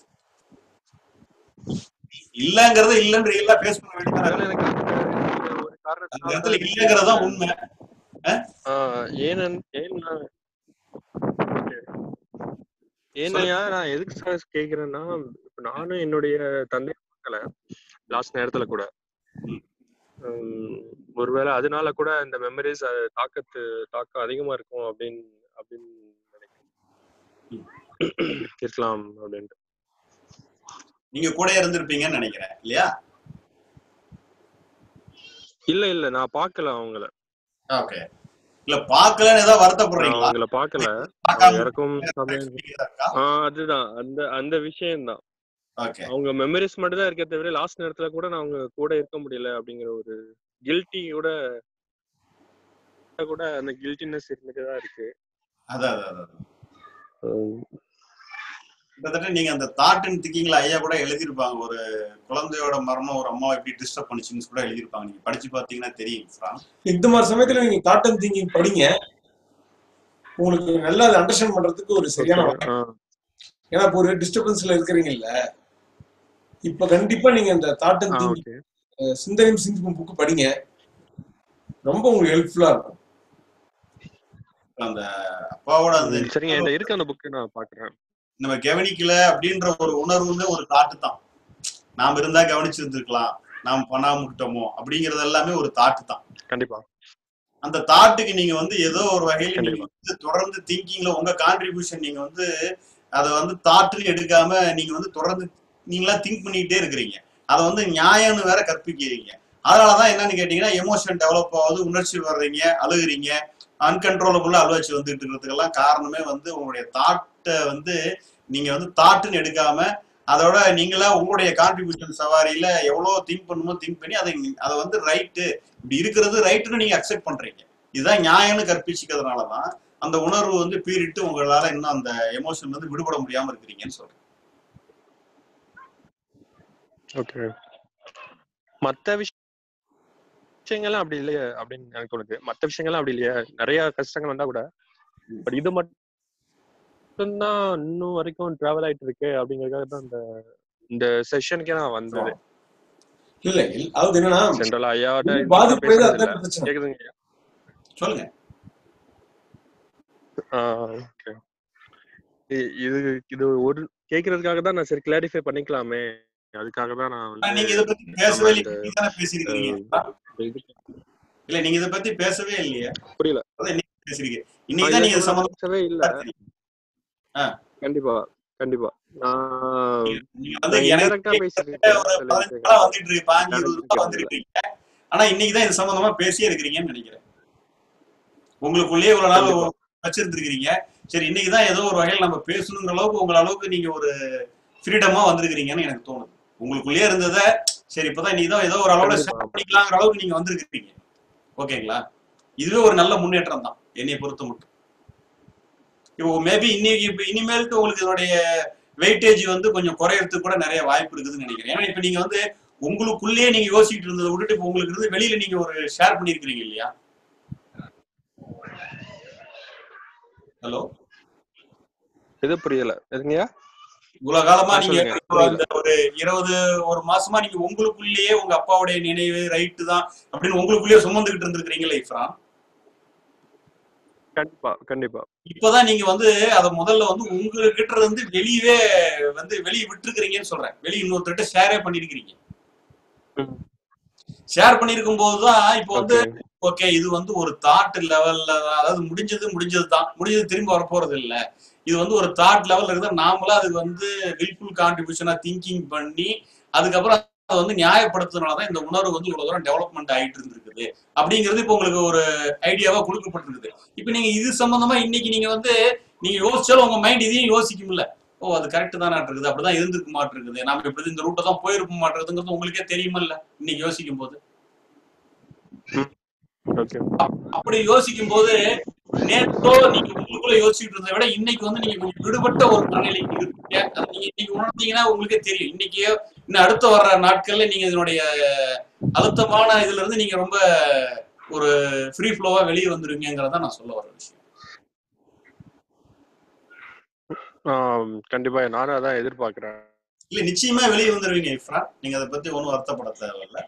Speaker 2: இல்லங்கிறத இல்லன்னு ரியலா ஃபேஸ் பண்ண
Speaker 8: அதனால
Speaker 2: வேண்டியது
Speaker 8: எனக்கு அந்த ஒரு
Speaker 2: அந்த
Speaker 8: காரணத்தினால
Speaker 2: இடத்துல
Speaker 8: தான்
Speaker 2: இல்லங்கிறதா உண்மை
Speaker 8: ஆஹ் ஏன்னு ஏன்னா okay. ஏன்னையா நான் எதுக்கு சார் கேக்குறேன்னா இப்ப நானும் என்னுடைய தந்தை பார்க்கல லாஸ்ட் நேரத்துல கூட
Speaker 2: ம்.
Speaker 8: உம், ஒருவேளை அதனால கூட இந்த மெமரிஸ் தாக்கத்து தாக்கம் அதிகமா இருக்கும் அப்படின்னு அப்படின்னு நினைக்கிறேன் இருக்கலாம் அப்படின்ட்டு
Speaker 2: நீங்க கூட இருந்திருப்பீங்கன்னு நினைக்கிறேன் இல்லையா
Speaker 8: இல்ல இல்ல நான் பார்க்கல அவங்கள
Speaker 2: ஓகே இல்ல பார்க்கலன்னு ஏதாவது
Speaker 8: நான்
Speaker 2: வருத்தப்படுறீங்களா
Speaker 8: அவங்கள பார்க்கல அவங்க
Speaker 2: பார்க்காம
Speaker 8: இறக்கும் சமயம்
Speaker 2: இருக்கா
Speaker 8: ஆஹ் அதுதான் அந்த அந்த விஷயம்தான்
Speaker 2: ஓகே
Speaker 8: அவங்க மெமரிஸ் மட்டும் தான் இருக்கே தவிர லாஸ்ட் நேரத்துல கூட நான் அவங்க கூட இருக்க முடியல அப்படிங்கிற ஒரு கில்ட்டியோட கூட அந்த கில்ட்டினஸ் இருந்துட்டு தான் இருக்கு
Speaker 2: அதான் அதான் அதான்
Speaker 8: உம்
Speaker 2: கிட்டத்தட்ட நீங்க அந்த தாட் அண்ட் திங்கிங்ல ஐயா கூட எழுதியிருப்பாங்க ஒரு குழந்தையோட மரணம் ஒரு அம்மாவை எப்படி டிஸ்டர்ப் பண்ணுச்சுன்னு கூட எழுதியிருப்பாங்க நீங்க படிச்சு பாத்தீங்கன்னா தெரியும் ஃப்ரான்
Speaker 3: இந்த மாதிரி சமயத்துல நீங்க தாட் அண்ட் திங்கிங் படிங்க உங்களுக்கு நல்லா அதை அண்டர்ஸ்டாண்ட் பண்றதுக்கு ஒரு சரியான
Speaker 8: ஓகே
Speaker 3: வாய்ப்பு
Speaker 8: ஆஹ்
Speaker 3: ஏன்னா இப்போ ஒரு டிஸ்டர்பன்ஸ்ல இருக்கிறீங்கல்ல இப்ப கண்டிப்பா நீங்க இந்த thought and
Speaker 8: ah
Speaker 3: thinking
Speaker 8: okay
Speaker 3: சிந்தனையும் சிந்திக்கும் புக்கு படிங்க ரொம்ப உங்களுக்கு ஹெல்ப்ஃபுல்லா இருக்கும்
Speaker 2: அந்த அப்பாவோட அந்த
Speaker 8: உம் சரிங்க என்கிட்ட இருக்கு அந்த புக்கு நான் பாக்குறேன்
Speaker 2: நம்ம கவனிக்கல அப்படின்ற ஒரு உணர்வுமே ஒரு தாட்டு தான் நாம இருந்தா கவனிச்சிருந்திருக்கலாம் நாம் பண்ணாமட்டோமோ அப்படிங்கறது எல்லாமே ஒரு தாட்டு தான்
Speaker 8: கண்டிப்பா
Speaker 2: அந்த தாட்டுக்கு நீங்க வந்து ஏதோ ஒரு வகையில நீங்க
Speaker 8: கண்டிப்பா
Speaker 2: வந்து தொடர்ந்து திங்கிங்ல உங்க கான்ட்ரிபியூஷன் நீங்க வந்து அதை வந்து தாட்டுன்னு எடுக்காம நீங்க வந்து தொடர்ந்து நீங்களா திங்க் பண்ணிக்கிட்டே இருக்கிறீங்க அதை வந்து நியாயம்னு வேற கற்பிக்கிறீங்க அதனாலதான் என்னன்னு கேட்டீங்கன்னா எமோஷன் டெவலப் ஆகுது உணர்ச்சி வர்றீங்க அழுகுறீங்க அன்கன்ட்ரோலபுல்லா அழுவாச்சு வந்துட்டு இருக்கிறதுக்கெல்லாம் காரணமே வந்து உங்களுடைய தாட்டை வந்து நீங்க வந்து தாட்டுன்னு எடுக்காம அதோட நீங்களா உங்களுடைய கான்ட்ரிபியூஷன் சவாரியில எவ்வளவு திங்க் பண்ணுமோ திங்க் பண்ணி அதை அதை வந்து ரைட்டு இப்படி இருக்கிறது ரைட்டுன்னு நீங்க அக்செப்ட் பண்றீங்க இதுதான் நியாயம்னு கற்பிச்சுக்கிறதுனாலதான் அந்த உணர்வு வந்து பீறிட்டு உங்களால இன்னும் அந்த எமோஷன் வந்து விடுபட முடியாம இருக்கிறீங்கன்னு சொல்றேன்
Speaker 8: ஓகே மத்த விஷயங்கள்லாம் அப்படி இல்லையே அப்படின்னு எனக்கு தோணுது மத்த விஷயங்கள்லாம் அப்படி இல்லையே நிறைய கஷ்டங்கள் வந்தா கூட பட் இது மட்டும்தான் இன்னும் வரைக்கும் டிராவல் ஆயிட்டு இருக்கு அப்படிங்கறதுக்காக தான் இந்த இந்த செஷனுக்கே நான் வந்தது
Speaker 3: இல்ல இல்ல அதாவது என்னன்னா
Speaker 8: ஜென்ரலா ஐயாவோட
Speaker 3: இது
Speaker 8: இன்னைக்கு நான்
Speaker 3: பாதிப்பு
Speaker 8: பேசுனது
Speaker 3: அதான்
Speaker 8: இல்ல
Speaker 3: பிரச்சனை
Speaker 8: கேக்குதுங்க
Speaker 2: சொல்லுங்க
Speaker 8: ஓகே இது இது ஒரு கேக்குறதுக்காக தான் நான் சரி கிளாரிஃபை பண்ணிக்கலாமே அதுக்காக தான் நான்
Speaker 2: ஆனா,
Speaker 8: வந்து
Speaker 2: நீங்க இதை பத்தி
Speaker 8: நம்ம
Speaker 2: பேசவே
Speaker 8: இந்த
Speaker 2: இல்லை நீங்க தானே பேசிருக்கீங்க
Speaker 8: அஹ், இது
Speaker 2: இல்ல நீங்க இதை பத்தி பேசவே இல்லையா
Speaker 8: புரியல
Speaker 2: அதான் இன்னைக்கு பேசுறீங்க
Speaker 8: நான்
Speaker 2: இன்னைக்கு தான்
Speaker 8: இதை
Speaker 2: நீங்க இது
Speaker 8: கூட
Speaker 2: சம்பந்தமா
Speaker 8: பேசவே இல்ல
Speaker 2: பேசுறீங்க. ஆ,
Speaker 8: கண்டிப்பா கண்டிப்பா நான்
Speaker 2: நீங்க நீங்க வந்து
Speaker 8: நான்
Speaker 2: எனக்கு
Speaker 8: இன்டெரக்டா
Speaker 2: கிட்டத்தட்ட
Speaker 8: பேசியிருக்கேன்
Speaker 2: ஒரு
Speaker 8: சில
Speaker 2: பதினஞ்சு
Speaker 8: விஷயங்கள்
Speaker 2: நாளா வந்துட்டு இருக்கு பாஞ்சு இருபது நாளா
Speaker 8: நடந்துருக்கிறது இல்ல
Speaker 2: வந்துருக்கீங்க ஆனா இன்னைக்கு தான் இது சம்பந்தமா பேசியே இருக்கிறீங்கன்னு நினைக்கிறேன் உங்களுக்குள்ளேயே இவ்வளவு நாள்
Speaker 8: கண்டிப்பா
Speaker 2: வச்சிருந்துருக்கீங்க சரி இன்னைக்கு தான் ஏதோ ஒரு வகையில் நம்ம பேசணுங்கிற அளவுக்கு உங்க அளவுக்கு நீங்க ஒரு ஃப்ரீடமா வந்திருக்கிறீங்கன்னு எனக்கு தோணுது உங்களுக்குள்ளேயே இருந்ததை சரி இப்பதான் இன்னைக்கு தான் ஏதோ ஒரு அளவுல
Speaker 8: கண்டிப்பா
Speaker 2: ஷேர் பண்ணிக்கலாங்கிற அளவுக்கு நீங்க வந்திருக்கிறீங்க ஓகேங்களா இதுவே ஒரு நல்ல முன்னேற்றம் தான் என்னை பொறுத்த மட்டும் இப்போ மேபி இன்னைக்கு இப்போ இனிமேலுக்கு உங்களுக்கு இதனுடைய வெயிட்டேஜ் வந்து கொஞ்சம் குறையறதுக்கு கூட நிறைய வாய்ப்பு இருக்குதுன்னு நினைக்கிறேன் ஏன்னா இப்போ நீங்க வந்து உங்களுக்குள்ளேயே நீங்க யோசிச்சுட்டு இருந்ததை விட்டுட்டு இப்போ உங்களுக்கு இருந்து வெளியில நீங்க ஒரு ஷேர் பண்ணிருக்கிறீங்க இல்லையா ஹலோ
Speaker 8: இது புரியல எதுங்கய்யா
Speaker 2: இவ்வளவு காலமா
Speaker 8: ஆ
Speaker 2: நீங்க
Speaker 8: சொல்லுங்க
Speaker 2: இவ்வளவு
Speaker 8: புரியல
Speaker 2: அந்த ஒரு இருபது ஒரு மாசமா நீங்க உங்களுக்குள்ளேயே உங்க அப்பாவுடைய நினைவு ரைட்டு தான் அப்படின்னு உங்களுக்குள்ளேயே சுமந்துகிட்டு இருந்திருக்கிறீங்களே இஃப்ரான்
Speaker 8: கண்டிப்பா கண்டிப்பா
Speaker 2: இப்பதான் நீங்க வந்து அத முதல்ல வந்து உங்ககிட்ட இருந்து வெளியவே வந்து வெளியே விட்டுருக்கிறீங்கன்னு சொல்றேன் வெளியே இன்னொருத்தர்கிட்ட ஷேரே பண்ணிருக்கிறீங்க
Speaker 8: ம்,
Speaker 2: ஷேர் பண்ணிருக்கும் போதுதான் இப்போ வந்து
Speaker 8: ஓகே
Speaker 2: ஓகே இது வந்து ஒரு தாட் லெவல்ல அதாவது முடிஞ்சது முடிஞ்சது தான் முடிஞ்சது திரும்பி வரப்போறது இல்ல இது வந்து ஒரு தாட் லெவல்ல இருக்குது நாமளா அதுக்கு வந்து வில்ஃபுல் கான்ட்ரிபியூஷனா திங்கிங் பண்ணி அதுக்கப்புறம் அதை வந்து நியாயப்படுத்துறதுனாலதான் இந்த உணர்வு வந்து இவ்வளவு தூரம் டெவலப்மெண்ட் ஆயிட்டு இருந்திருக்குது அப்படிங்கிறது இப்போ உங்களுக்கு ஒரு ஐடியாவா கொடுக்கப்பட்டிருக்குது இப்போ நீங்க இது சம்பந்தமா இன்னைக்கு நீங்க வந்து நீங்க யோசிச்சாலும் உங்க மைண்ட் இதையும் யோசிக்கும்ல ஓ அது கரெக்ட் தான் இருக்குது அப்படிதான் இருந்திருக்க மாட்டிருக்குது நாம இப்படி இந்த ரூட்டை தான் போயிருக்க மாட்டிருக்குதுங்கிறது உங்களுக்கே தெரியுமல்ல இன்னைக்கு யோசிக்கும் போது
Speaker 8: ஓகே
Speaker 2: அப்- அப்படி யோசிக்கும் போது நேற்றோ நீங்க உங்களுக்குள்ள யோசிச்சுட்டு இருந்ததை விட இன்னைக்கு வந்து நீங்க கொஞ்சம் விடுபட்ட ஒரு மனநிலைக்கு இருக்கீங்க அதை நீங்க இன்னைக்கு உணர்ந்தீங்கன்னா உங்களுக்கே தெரியும் இன்னைக்கு இன்னும் அடுத்து வர்ற நாட்கள்ல நீங்க இதனுடைய அழுத்தமான இதுல இருந்து நீங்க ரொம்ப ஒரு ஃப்ரீ ஃப்ளோவா வெளியே வந்துருவீங்கிறத நான் சொல்ல வர விஷயம்
Speaker 8: ஆம், கண்டிப்பா நானும் அதான் எதிர்பார்க்கிறேன்
Speaker 2: இல்ல நிச்சயமா வெளியே வந்துருவீங்க இஃப்ரா நீங்க அதை பத்தி ஒன்றும் வருத்தப்பட தேவையில்ல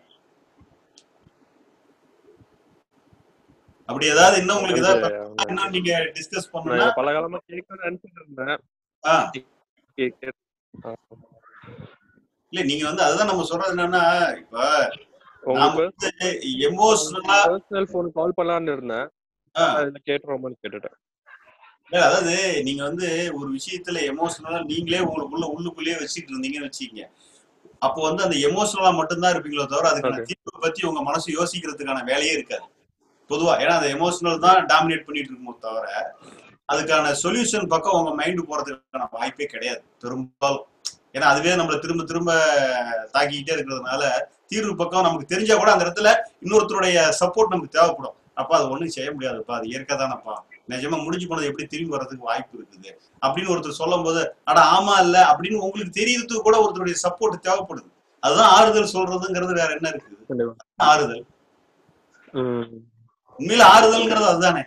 Speaker 2: அப்படி ஏதாவது இன்னும் உங்களுக்கு
Speaker 8: வந்து
Speaker 2: ஏதாவது பிரச்சனை இன்னும் நீங்க டிஸ்கஸ்
Speaker 8: நான்
Speaker 2: பண்ணணும்னா
Speaker 8: இதை பல காலமா கேட்கணும்னு நினைச்சிட்டு இருந்தேன்
Speaker 2: ஆ
Speaker 8: கே- கே- ஆ.
Speaker 2: இல்ல நீங்க வந்து அதுதான் நம்ம சொல்றது என்னன்னா இப்ப
Speaker 8: உங்க
Speaker 2: நாம வந்து எமோஷனலா
Speaker 8: பர்சனல் போன் கால் பண்ணலாம்னு இருந்தேன் அதுல கேட்டுருவோம்னு கேட்டுட்டேன்
Speaker 2: இல்ல அதாவது நீங்க வந்து ஒரு விஷயத்துல எமோஷனலா நீங்களே உங்களுக்குள்ள உள்ளுக்குள்ளேயே வச்சுட்டு இருந்தீங்கன்னு வச்சுக்கீங்க அப்போ வந்து அந்த எமோஷனலா மட்டும்தான் இருப்பீங்களோ தவிர அதுக்கான
Speaker 8: ஓகே
Speaker 2: தீர்வு பத்தி உங்க மனசு யோசிக்கிறதுக்கான வேலையே இருக்காது பொதுவா ஏன்னா அந்த எமோஷனல் தான் டாமினேட் பண்ணிட்டு இருக்குமோ தவிர அதுக்கான சொல்யூஷன் பக்கம் உங்க மைண்டு போறதுக்கான வாய்ப்பே கிடையாது பெரும்பாலும் ஏன்னா அதுவே நம்மள திரும்ப திரும்ப தாக்கிக்கிட்டே இருக்கிறதுனால தீர்வு பக்கம் நமக்கு தெரிஞ்சா கூட அந்த இடத்துல இன்னொருத்தருடைய சப்போர்ட் நமக்கு தேவைப்படும் அப்பா அது ஒண்ணும் செய்ய முடியாதுப்பா அது இயற்கை தானப்பா நிஜமா முடிஞ்சு போனது எப்படி திரும்பி வர்றதுக்கு வாய்ப்பு இருக்குது அப்படின்னு ஒருத்தர் சொல்லும் போது அட ஆமா இல்ல அப்படின்னு உங்களுக்கு தெரியறதுக்கு கூட ஒருத்தருடைய சப்போர்ட் தேவைப்படுது அதுதான் ஆறுதல் சொல்றதுங்கிறது வேற என்ன இருக்குது
Speaker 8: கண்டிப்பா
Speaker 2: ஆறுதல்
Speaker 8: ம்
Speaker 2: உண்மையில ஆறுதல்ங்கிறது அதுதானே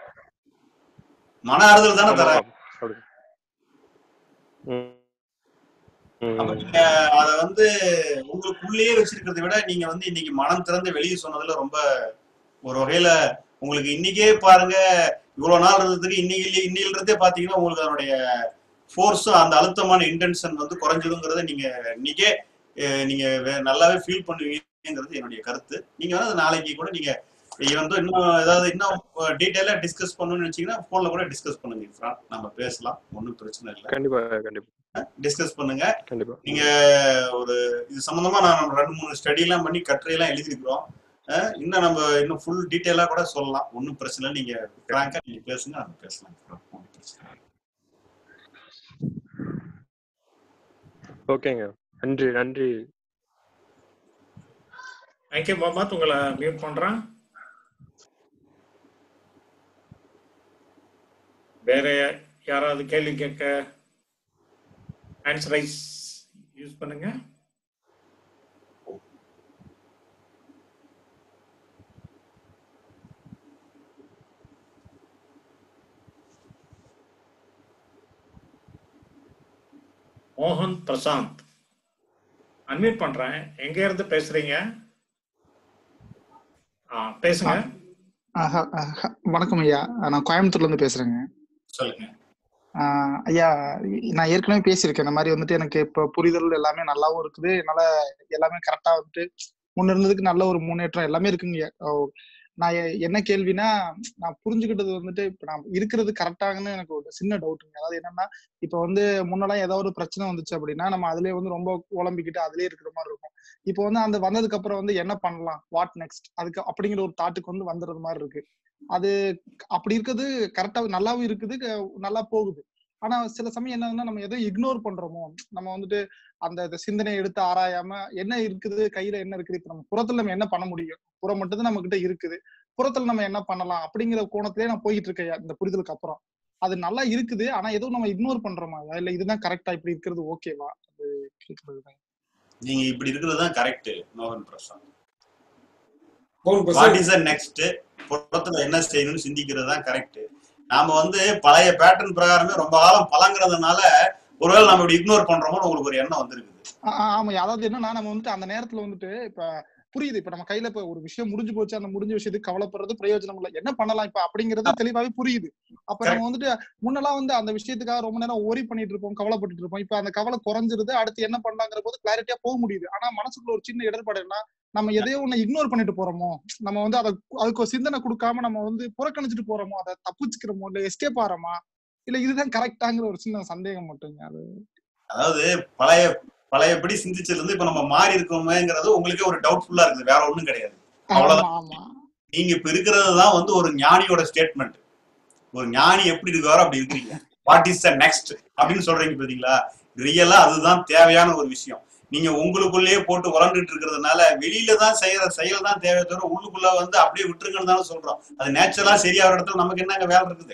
Speaker 2: மன ஆறுதல் தானே தர
Speaker 8: ஆமாப்பா அப்படி ம்
Speaker 2: அப்ப
Speaker 8: ம்
Speaker 2: நீங்க அத வந்து உங்களுக்குள்ளேயே வச்சிருக்கிறதை விட நீங்க வந்து இன்னைக்கு மனம் திறந்து வெளியே சொன்னதுல ரொம்ப ஒரு வகையில உங்களுக்கு இன்னைக்கே பாருங்க இவ்வளவு நாள் இருந்ததுக்கு இன்னைக்கு இன்னையில இருந்தே பாத்தீங்கன்னா உங்களுக்கு அதனுடைய ஃபோர்ஸும் அந்த அழுத்தமான இன்டென்ஷன் வந்து குறைஞ்சதுங்கிறத நீங்க இன்னைக்கே அஹ், நீங்க வே- நல்லாவே ஃபீல் பண்ணுவீங்க செய்யுங்கிறது என்னுடைய கருத்து நீங்க வந்து அது நாளைக்கு கூட நீங்க வந்து இன்னும் ஏதாவது இன்னும் டீட்டெயிலா டிஸ்கஸ் பண்ணணும்னு நினைச்சீங்கன்னா போன்ல கூட டிஸ்கஸ் பண்ணுங்க இஃப்ரான் நம்ம பேசலாம் ஒன்றும் பிரச்சனை இல்லை
Speaker 8: கண்டிப்பா கண்டிப்பா
Speaker 2: டிஸ்கஸ் பண்ணுங்க
Speaker 8: கண்டிப்பா
Speaker 2: நீங்க ஒரு இது சம்பந்தமா நான் ரெண்டு மூணு ஸ்டடி எல்லாம் பண்ணி கட்டுரையெல்லாம் எழுதியிருக்கிறோம் அஹ் இன்னும் நம்ம இன்னும் ஃபுல் டீட்டெயிலா கூட சொல்லலாம் ஒன்றும் பிரச்சனை இல்லை நீங்க ஃப்ராங்கா நீங்க பேசுங்க நம்ம பேசலாம் ஒண்ணும் பிரச்சனை இல்லை.
Speaker 8: ஓகேங்க நன்றி நன்றி
Speaker 1: தேங்க்யூ முகமது உங்களை மியூட் பண்றேன் வேற யாராவது கேள்வி கேட்க ஆன்சர் ரைஸ் யூஸ் பண்ணுங்க மோகன் பிரசாந்த் அன்மியூட் பண்றேன் எங்க இருந்து பேசுறீங்க ஆ பேசுங்க
Speaker 9: ஆஹா, ஆஹா. வணக்கம் ஐயா நான் கோயம்புத்தூர்ல இருந்து பேசுறேங்க
Speaker 2: சொல்லுங்க
Speaker 9: ஆஹ் ஐயா நான் ஏற்கனவே பேசியிருக்கேன் இந்த மாதிரி வந்துட்டு எனக்கு இப்போ புரிதல் எல்லாமே நல்லாவும் இருக்குது என்னால எல்லாமே கரெக்டா வந்துட்டு முன்ன இருந்ததுக்கு நல்ல ஒரு முன்னேற்றம் எல்லாமே இருக்குங்க ஐயா. ஓ, நான் எ- என்ன கேள்வினா நான் புரிஞ்சுக்கிட்டது வந்துட்டு இப்ப நான் இருக்கிறது கரெக்டாங்கன்னு எனக்கு ஒரு சின்ன டவுட்டுங்க அதாவது என்னன்னா இப்ப வந்து முன்னெல்லாம் ஏதாவது ஒரு பிரச்சனை வந்துச்சு அப்படின்னா நம்ம அதுலயே வந்து ரொம்ப குழம்பிக்கிட்டு அதுலயே இருக்கிற மாதிரி இருக்கும் இப்போ வந்து அந்த வந்ததுக்கு அப்புறம் வந்து என்ன பண்ணலாம் வாட் நெக்ஸ்ட் அதுக்கு அப்படிங்கிற ஒரு தாட்டுக்கு வந்து வந்துடுறது மாதிரி இருக்கு அது அப்படி இருக்கிறது கரெக்டா நல்லாவும் இருக்குது க- நல்லா போகுது ஆனா சில சமயம் என்னன்னா நம்ம எதோ இக்னோர் பண்றோமோ நம்ம வந்துட்டு அந்த இந்த சிந்தனையை எடுத்து ஆராயாம என்ன இருக்குது கையில என்ன இருக்குது இப்ப நம்ம புறத்துல நம்ம என்ன பண்ண முடியும் புறம் மட்டும் தான் நம்ம கிட்ட இருக்குது புறத்துல நம்ம என்ன பண்ணலாம் அப்படிங்கிற கோணத்திலே நான் போயிட்டு இருக்கேன் இந்த புரிதலுக்கு அப்புறம் அது நல்லா இருக்குது ஆனா ஏதோ நம்ம இக்னோர் பண்றோமா இல்ல இதுதான் கரெக்டா இப்படி இருக்கிறது ஓகேவா அது கேட்கறதுதான்
Speaker 2: நீங்க இப்படி இருக்கிறது தான் கரெக்ட் மோகன் பிரசாந்த்
Speaker 3: மோகன்
Speaker 2: what
Speaker 3: Prasad
Speaker 2: is the next புறத்துல என்ன செய்யணும்னு சிந்திக்கிறது தான் கரெக்ட் நாம வந்து பழைய பேட்டர்ன் பிரகாரமே ரொம்ப காலம் பழங்குறதுனால ஒருவேளை நம்ம இப்படி இக்னோர் பண்றோமோ உங்களுக்கு ஒரு எண்ணம் வந்திருக்குது
Speaker 9: ஆ, ஆ, ஆமா அதாவது என்னன்னா நம்ம வந்துட்டு அந்த நேரத்துல வந்துட்டு இப்ப புரியுது இப்ப நம்ம கையில இப்ப ஒரு விஷயம் முடிஞ்சு போச்சு அந்த முடிஞ்ச விஷயத்துக்கு கவலைப்படுறது பிரயோஜனம் இல்ல என்ன பண்ணலாம் இப்ப அப்படிங்கறது தெளிவாவே புரியுது அப்ப நம்ம வந்துட்டு முன்னெல்லாம் வந்து அந்த விஷயத்துக்காக ரொம்ப நேரம் ஒரி பண்ணிட்டு இருப்போம் கவலைப்பட்டுட்டு இருப்போம் இப்ப அந்த கவலை குறைஞ்சிருது அடுத்து என்ன பண்ணலாங்கிற போது கிளாரிட்டியா போக முடியுது ஆனா மனசுக்குள்ள ஒரு சின்ன இடர்பாடு என்ன நம்ம எதையோ ஒண்ணு இக்னோர் பண்ணிட்டு போறோமோ நம்ம வந்து அதை அதுக்கு ஒரு சிந்தனை கொடுக்காம நம்ம வந்து புறக்கணிச்சிட்டு போறோமோ அதை தப்பிச்சுக்கிறோமோ இல்ல எஸ்கேப் ஆறோமா இல்ல இதுதான் கரெக்டாங்கிற ஒரு சின்ன சந்தேகம் மட்டுங்க அது
Speaker 2: அதாவது பழைய பழையபடி சிந்திச்சதுல இருந்து இப்ப நம்ம மாறி இருக்கோமேங்கிறது உங்களுக்கு ஒரு டவுட்ஃபுல்லா இருக்குது வேற ஒண்ணும் கிடையாது
Speaker 9: ஆமா
Speaker 2: அவ்வளவுதான்
Speaker 9: ஆமா
Speaker 2: நீங்க இப்ப இருக்கிறது தான் வந்து ஒரு ஞானியோட ஸ்டேட்மெண்ட் ஒரு ஞானி எப்படி இருக்காரோ அப்படி இருக்கிறீங்க வாட் இஸ் த நெக்ஸ்ட் அப்படின்னு சொல்றீங்க பாத்தீங்களா ரியலா அதுதான் தேவையான ஒரு விஷயம் நீங்க உங்களுக்குள்ளேயே போட்டு உழண்டுட்டு இருக்கிறதுனால வெளியில தான் செய்யற செயல் தான் தேவை தவிர உள்ளுக்குள்ள வந்து அப்படியே விட்டுருங்கன்னு தானே சொல்றோம் அது நேச்சுரலா சரியாகிற இடத்துல நமக்கு என்னங்க வேலை இருக்குது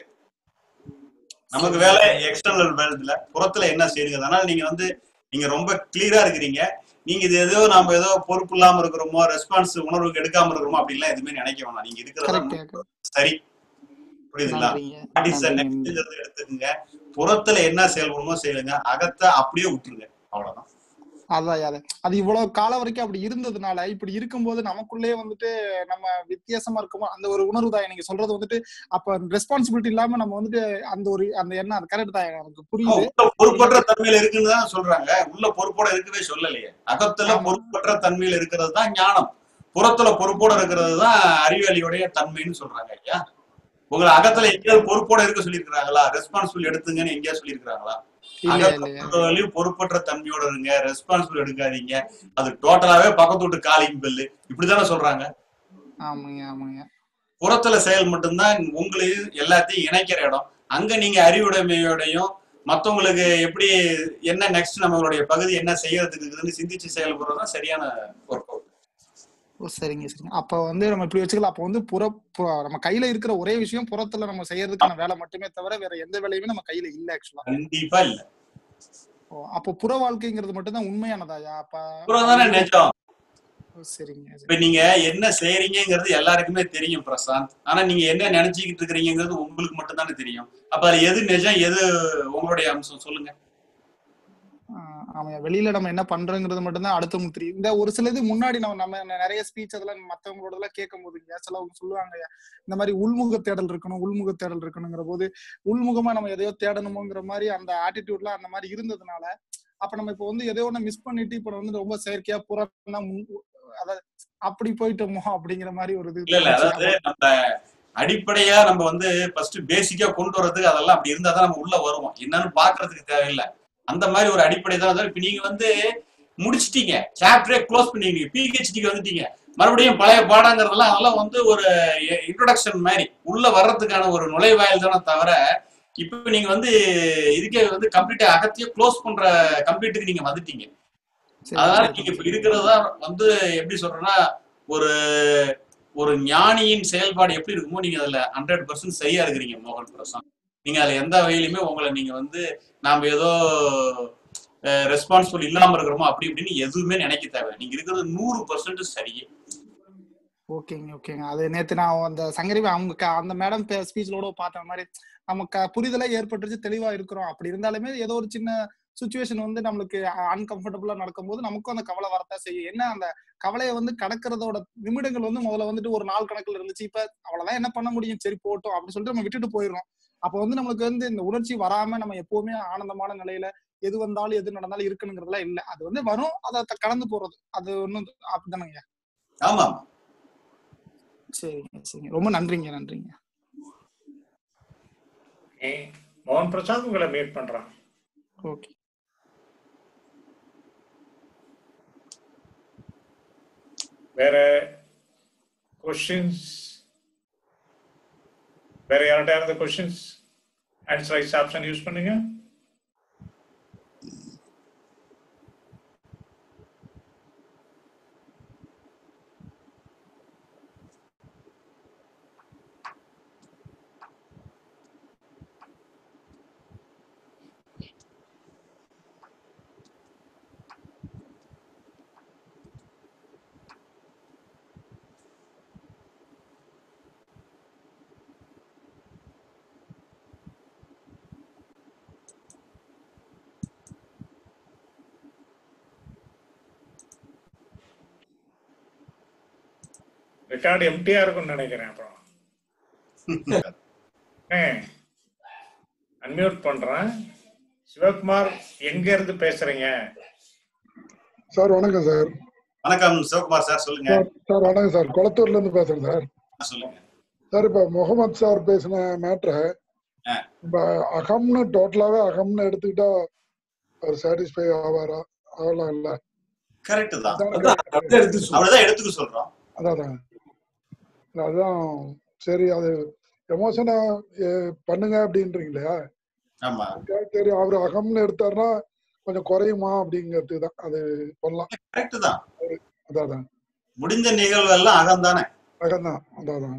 Speaker 2: நமக்கு வேலை எக்ஸ்டர்னல் வேலைல புறத்துல என்ன செய்யுங்க அதனால நீங்க வந்து நீங்க ரொம்ப கிளியரா இருக்கிறீங்க நீங்க இது ஏதோ நம்ம ஏதோ பொறுப்பு இல்லாம இருக்கிறோமோ ரெஸ்பான்ஸ் உணர்வுக்கு எடுக்காம இருக்கிறோமோ அப்படின்லாம் எதுவுமே நினைக்க வேணாம் நீங்க இருக்கிறதா
Speaker 9: கரெக்ட்
Speaker 2: சரி புரியுதுங்களா
Speaker 9: நன்றிங்க
Speaker 2: வாட் இஸ் த
Speaker 9: நன்றிங்க
Speaker 2: நெக்ஸ்ட்ங்கிறத எடுத்துக்கோங்க புறத்துல என்ன செயல்படணுமோ செய்யுங்க அகத்தை அப்படியே விட்டுருங்க அவ்வளவுதான்
Speaker 9: அதான் அது அது இவ்வளவு காலம் வரைக்கும் அப்படி இருந்ததுனால இப்படி இருக்கும்போது நமக்குள்ளேயே வந்துட்டு நம்ம வித்தியாசமா இருக்குமோ அந்த ஒரு உணர்வு தான் நீங்க சொல்றது வந்துட்டு அப்ப ரெஸ்பான்சிபிலிட்டி இல்லாம நம்ம வந்துட்டு அந்த ஒரு அந்த எண்ணம் அது கரெக்ட் தான் எனக்கு புரியுது
Speaker 2: உள்ள பொறுப்பற்ற தன்மையில இருக்குன்னு தான் சொல்றாங்க உள்ள பொறுப்போட இருக்கவே சொல்லலையே அகத்துல
Speaker 9: ஆமா
Speaker 2: பொறுப்பற்ற தன்மையில இருக்கிறது தான் ஞானம் புறத்துல பொறுப்போட இருக்கிறது தான் அறிவாளியுடைய தன்மைன்னு சொல்றாங்க ஐயா உங்களை அகத்துல எங்கேயாவது பொறுப்போட இருக்க சொல்லியிருக்கிறாங்களா ரெஸ்பான்சிபிள் எடுத்துங்கன்னு எங்கேயாவது சொல்லியிருக்கிறாங்களா
Speaker 9: இல்லையா
Speaker 2: அகத்தை
Speaker 9: இல்லையா
Speaker 2: பொறுத்தவரையிலும் பொறுப்பற்ற தன்மையோட இருங்க ரெஸ்பான்சிபிள் எடுக்காதீங்க அது டோட்டலாவே பக்கத்து விட்டு காலிங் பெல்லு இப்படித்தானே சொல்றாங்க
Speaker 9: ஆமாங்க ஆமாங்க
Speaker 2: புறத்துல செயல் மட்டும்தான் உங்களையும் எல்லாத்தையும் இணைக்கிற இடம் அங்க நீங்க அறிவுடைமையோடையும் மத்தவங்களுக்கு எப்படி என்ன நெக்ஸ்ட் நம்மளுடைய பகுதி என்ன செய்யறதுக்கு இருக்குதுன்னு சிந்திச்சு செயல்படுறதுதான் சரியான ஒர்க் அவுட்
Speaker 9: ஓ சரிங்க சரிங்க அப்ப வந்து நம்ம இப்படி வச்சுக்கலாம் அப்ப வந்து புற பு- நம்ம கையில இருக்கிற ஒரே விஷயம் புறத்துல நம்ம செய்யறதுக்கான வேலை மட்டுமே தவிர வேற எந்த வேலையுமே நம்ம கையில இல்ல ஆக்சுவலா
Speaker 2: கண்டிப்பா இல்ல
Speaker 9: ஓ அப்போ புற வாழ்க்கைங்கிறது மட்டும்தான் உண்மையானதாயா அப்ப
Speaker 2: புறம் தானே
Speaker 9: அது
Speaker 2: நிஜம்
Speaker 9: ஓ, சரிங்க
Speaker 2: இப்ப
Speaker 9: சரிங்க
Speaker 2: நீங்க என்ன செய்யறீங்கிறது எல்லாருக்குமே தெரியும் பிரசாந்த் ஆனா நீங்க என்ன நினைச்சுக்கிட்டு இருக்கிறீங்கிறது உங்களுக்கு மட்டும் தானே தெரியும் அப்ப அது எது நிஜம் எது உங்களுடைய அம்சம் சொல்லுங்க
Speaker 9: ஆஹ் ஆமாய்யா வெளியில நம்ம என்ன பண்றோங்கிறது மட்டும்தான் அடுத்தவங்களுக்கு தெரியும் இந்த ஒரு சில இது முன்னாடி நம்ம நம்ம நிறைய ஸ்பீச் அதெல்லாம் மத்தவங்களோட எல்லாம் கேட்கும் போதுங்க சிலவங்க சொல்லுவாங்க இந்த மாதிரி உள்முக தேடல் இருக்கணும் உள்முக தேடல் இருக்கணுங்கிற போது உள்முகமா நம்ம எதையோ தேடணுமோங்கிற மாதிரி அந்த ஆட்டிடியூட்லாம் அந்த மாதிரி இருந்ததுனால அப்ப நம்ம இப்ப வந்து எதையோ ஒண்ணு மிஸ் பண்ணிட்டு இப்ப வந்து ரொம்ப செயற்கையா புறம் அதாவது அப்படி போயிட்டோமோ அப்படிங்கிற மாதிரி ஒரு இது
Speaker 2: இல்ல இல்ல
Speaker 9: தோணுச்சு
Speaker 2: அதாவது
Speaker 9: ஆமா
Speaker 2: நம்ம அடிப்படையா நம்ம வந்து ஃபர்ஸ்ட் பேசிக்கா கொண்டு வர்றதுக்கு அதெல்லாம் அப்படி இருந்தா தான் நம்ம உள்ள வருவோம் என்னன்னு பாக்குறதுக்கு தேவையில்லை அந்த மாதிரி ஒரு அடிப்படை தான் அதாவது இப்ப நீங்க வந்து முடிச்சிட்டீங்க சாப்டரே க்ளோஸ் பண்ணீங்க பிஹெச்டிக்கு வந்துட்டீங்க மறுபடியும் பழைய பாடங்கிறதெல்லாம் அதெல்லாம் வந்து ஒரு இன்ட்ரோடக்ஷன் மாதிரி உள்ள வர்றதுக்கான ஒரு நுழைவாயில் தானே தவிர இப்போ நீங்க வந்து இதுக்கே வந்து கம்ப்ளீட்டா அகத்தையே க்ளோஸ் பண்ற கம்ப்ளீட்டுக்கு நீங்க வந்துட்டீங்க
Speaker 9: சரி
Speaker 2: அதனால
Speaker 9: சரி
Speaker 2: நீங்க இப்ப இருக்கிறது தான் வந்து எப்படி சொல்றேன்னா ஒரு ஒரு ஞானியின் செயல்பாடு எப்படி இருக்குமோ நீங்க அதுல ஹண்ட்ரட் பர்சன்ட் சரியா இருக்கிறீங்க மோகன் பிரசாந்த் நீங்க அதுல எந்த வகையிலுமே உங்களை நீங்க வந்து நாம ஏதோ ரெஸ்பான்சிபிள் இல்லாம இருக்கிறோமோ அப்படி இப்படின்னு எதுவுமே நினைக்க தேவை நீங்க இருக்கிறது நூறு பர்சன்ட் சரியே
Speaker 9: ஓகேங்க ஓகேங்க அது நேத்து நான் அந்த சங்கரி அவங்க க- அந்த மேடம் ஸ்பீச்லோட பார்த்த மாதிரி நமக்கு புரிதலே ஏற்பட்டுருச்சு தெளிவா இருக்கிறோம் அப்படி இருந்தாலுமே ஏதோ ஒரு சின்ன சுச்சுவேஷன் வந்து நம்மளுக்கு அன்கம்ஃபர்டபுளா நடக்கும்போது நமக்கும் அந்த கவலை வரத்தான் செய்யும் என்ன அந்த கவலையை வந்து கடக்கிறதோட நிமிடங்கள் வந்து முதல்ல வந்துட்டு ஒரு நாள் கணக்குல இருந்துச்சு இப்ப அவ்வளவுதான் என்ன பண்ண முடியும் சரி போட்டோம் அப்படின்னு சொல்லிட்டு நம்ம விட்டுட்டு போயிடுறோம் அப்ப வந்து நம்மளுக்கு வந்து இந்த உணர்ச்சி வராம நம்ம எப்பவுமே ஆனந்தமான நிலையில எது வந்தாலும் எது நடந்தாலும் இருக்கணுங்கிறதுலாம் இல்ல அது வந்து வரும் அதை த- கடந்து போறது அது ஒண்ணும் அப்படிதானங்க
Speaker 2: ஆமா
Speaker 9: சரிங்க சரிங்க ரொம்ப நன்றிங்க நன்றிங்க
Speaker 1: Okay. மோகன் பிரசாந்த் உங்களை மீட் பண்றான்
Speaker 9: ஓகே
Speaker 1: வேற கொஸ்டின்ஸ் வேற யார்கிட்ட யாராவது questions answer raise option use பண்ணுங்க ரெக்கார்டு எம்டியா இருக்கும்னு நினைக்கிறேன் அப்புறம் அன்மியூட் பண்றேன் சிவகுமார் எங்க இருந்து பேசுறீங்க
Speaker 10: சார் வணக்கம் சார்
Speaker 2: வணக்கம் சிவகுமார் சார் சொல்லுங்க
Speaker 10: சார் சார் வணக்கம் சார் குளத்தூர்ல இருந்து பேசுறேன் சார்
Speaker 2: சொல்லுங்க
Speaker 10: சார் இப்ப முகமது சார் பேசின மேட்ரை
Speaker 2: ஆ.
Speaker 10: இப்ப அகம்னு டோட்டலாவே அகம்னு எடுத்துக்கிட்டா அவர் சாட்டிஸ்ஃபை ஆவாரா ஆகலாம் இல்ல
Speaker 2: கரெக்ட் தான்
Speaker 10: அதான
Speaker 3: அதான்
Speaker 10: correct.
Speaker 3: அதான் எடுத்து சொல்லு.
Speaker 2: அவ்வளவுதான் எடுத்துக்க சொல்றோம்
Speaker 10: அதான் அதான். இல்ல, அதான் சரி அது எமோஷனா பண்ணுங்க அப்படின்றீங்களா
Speaker 2: ஆமா
Speaker 10: சரி அவர் அகம்னு எடுத்தாருன்னா கொஞ்சம் குறையுமா அப்படிங்கிறது தான் அது பண்ணலாம்
Speaker 2: கரெக்ட் தான்
Speaker 10: அதான் அதான்
Speaker 2: முடிந்த நிகழ்வு எல்லாம் அகம்தானே
Speaker 10: அகம்தான் அதான் அதான்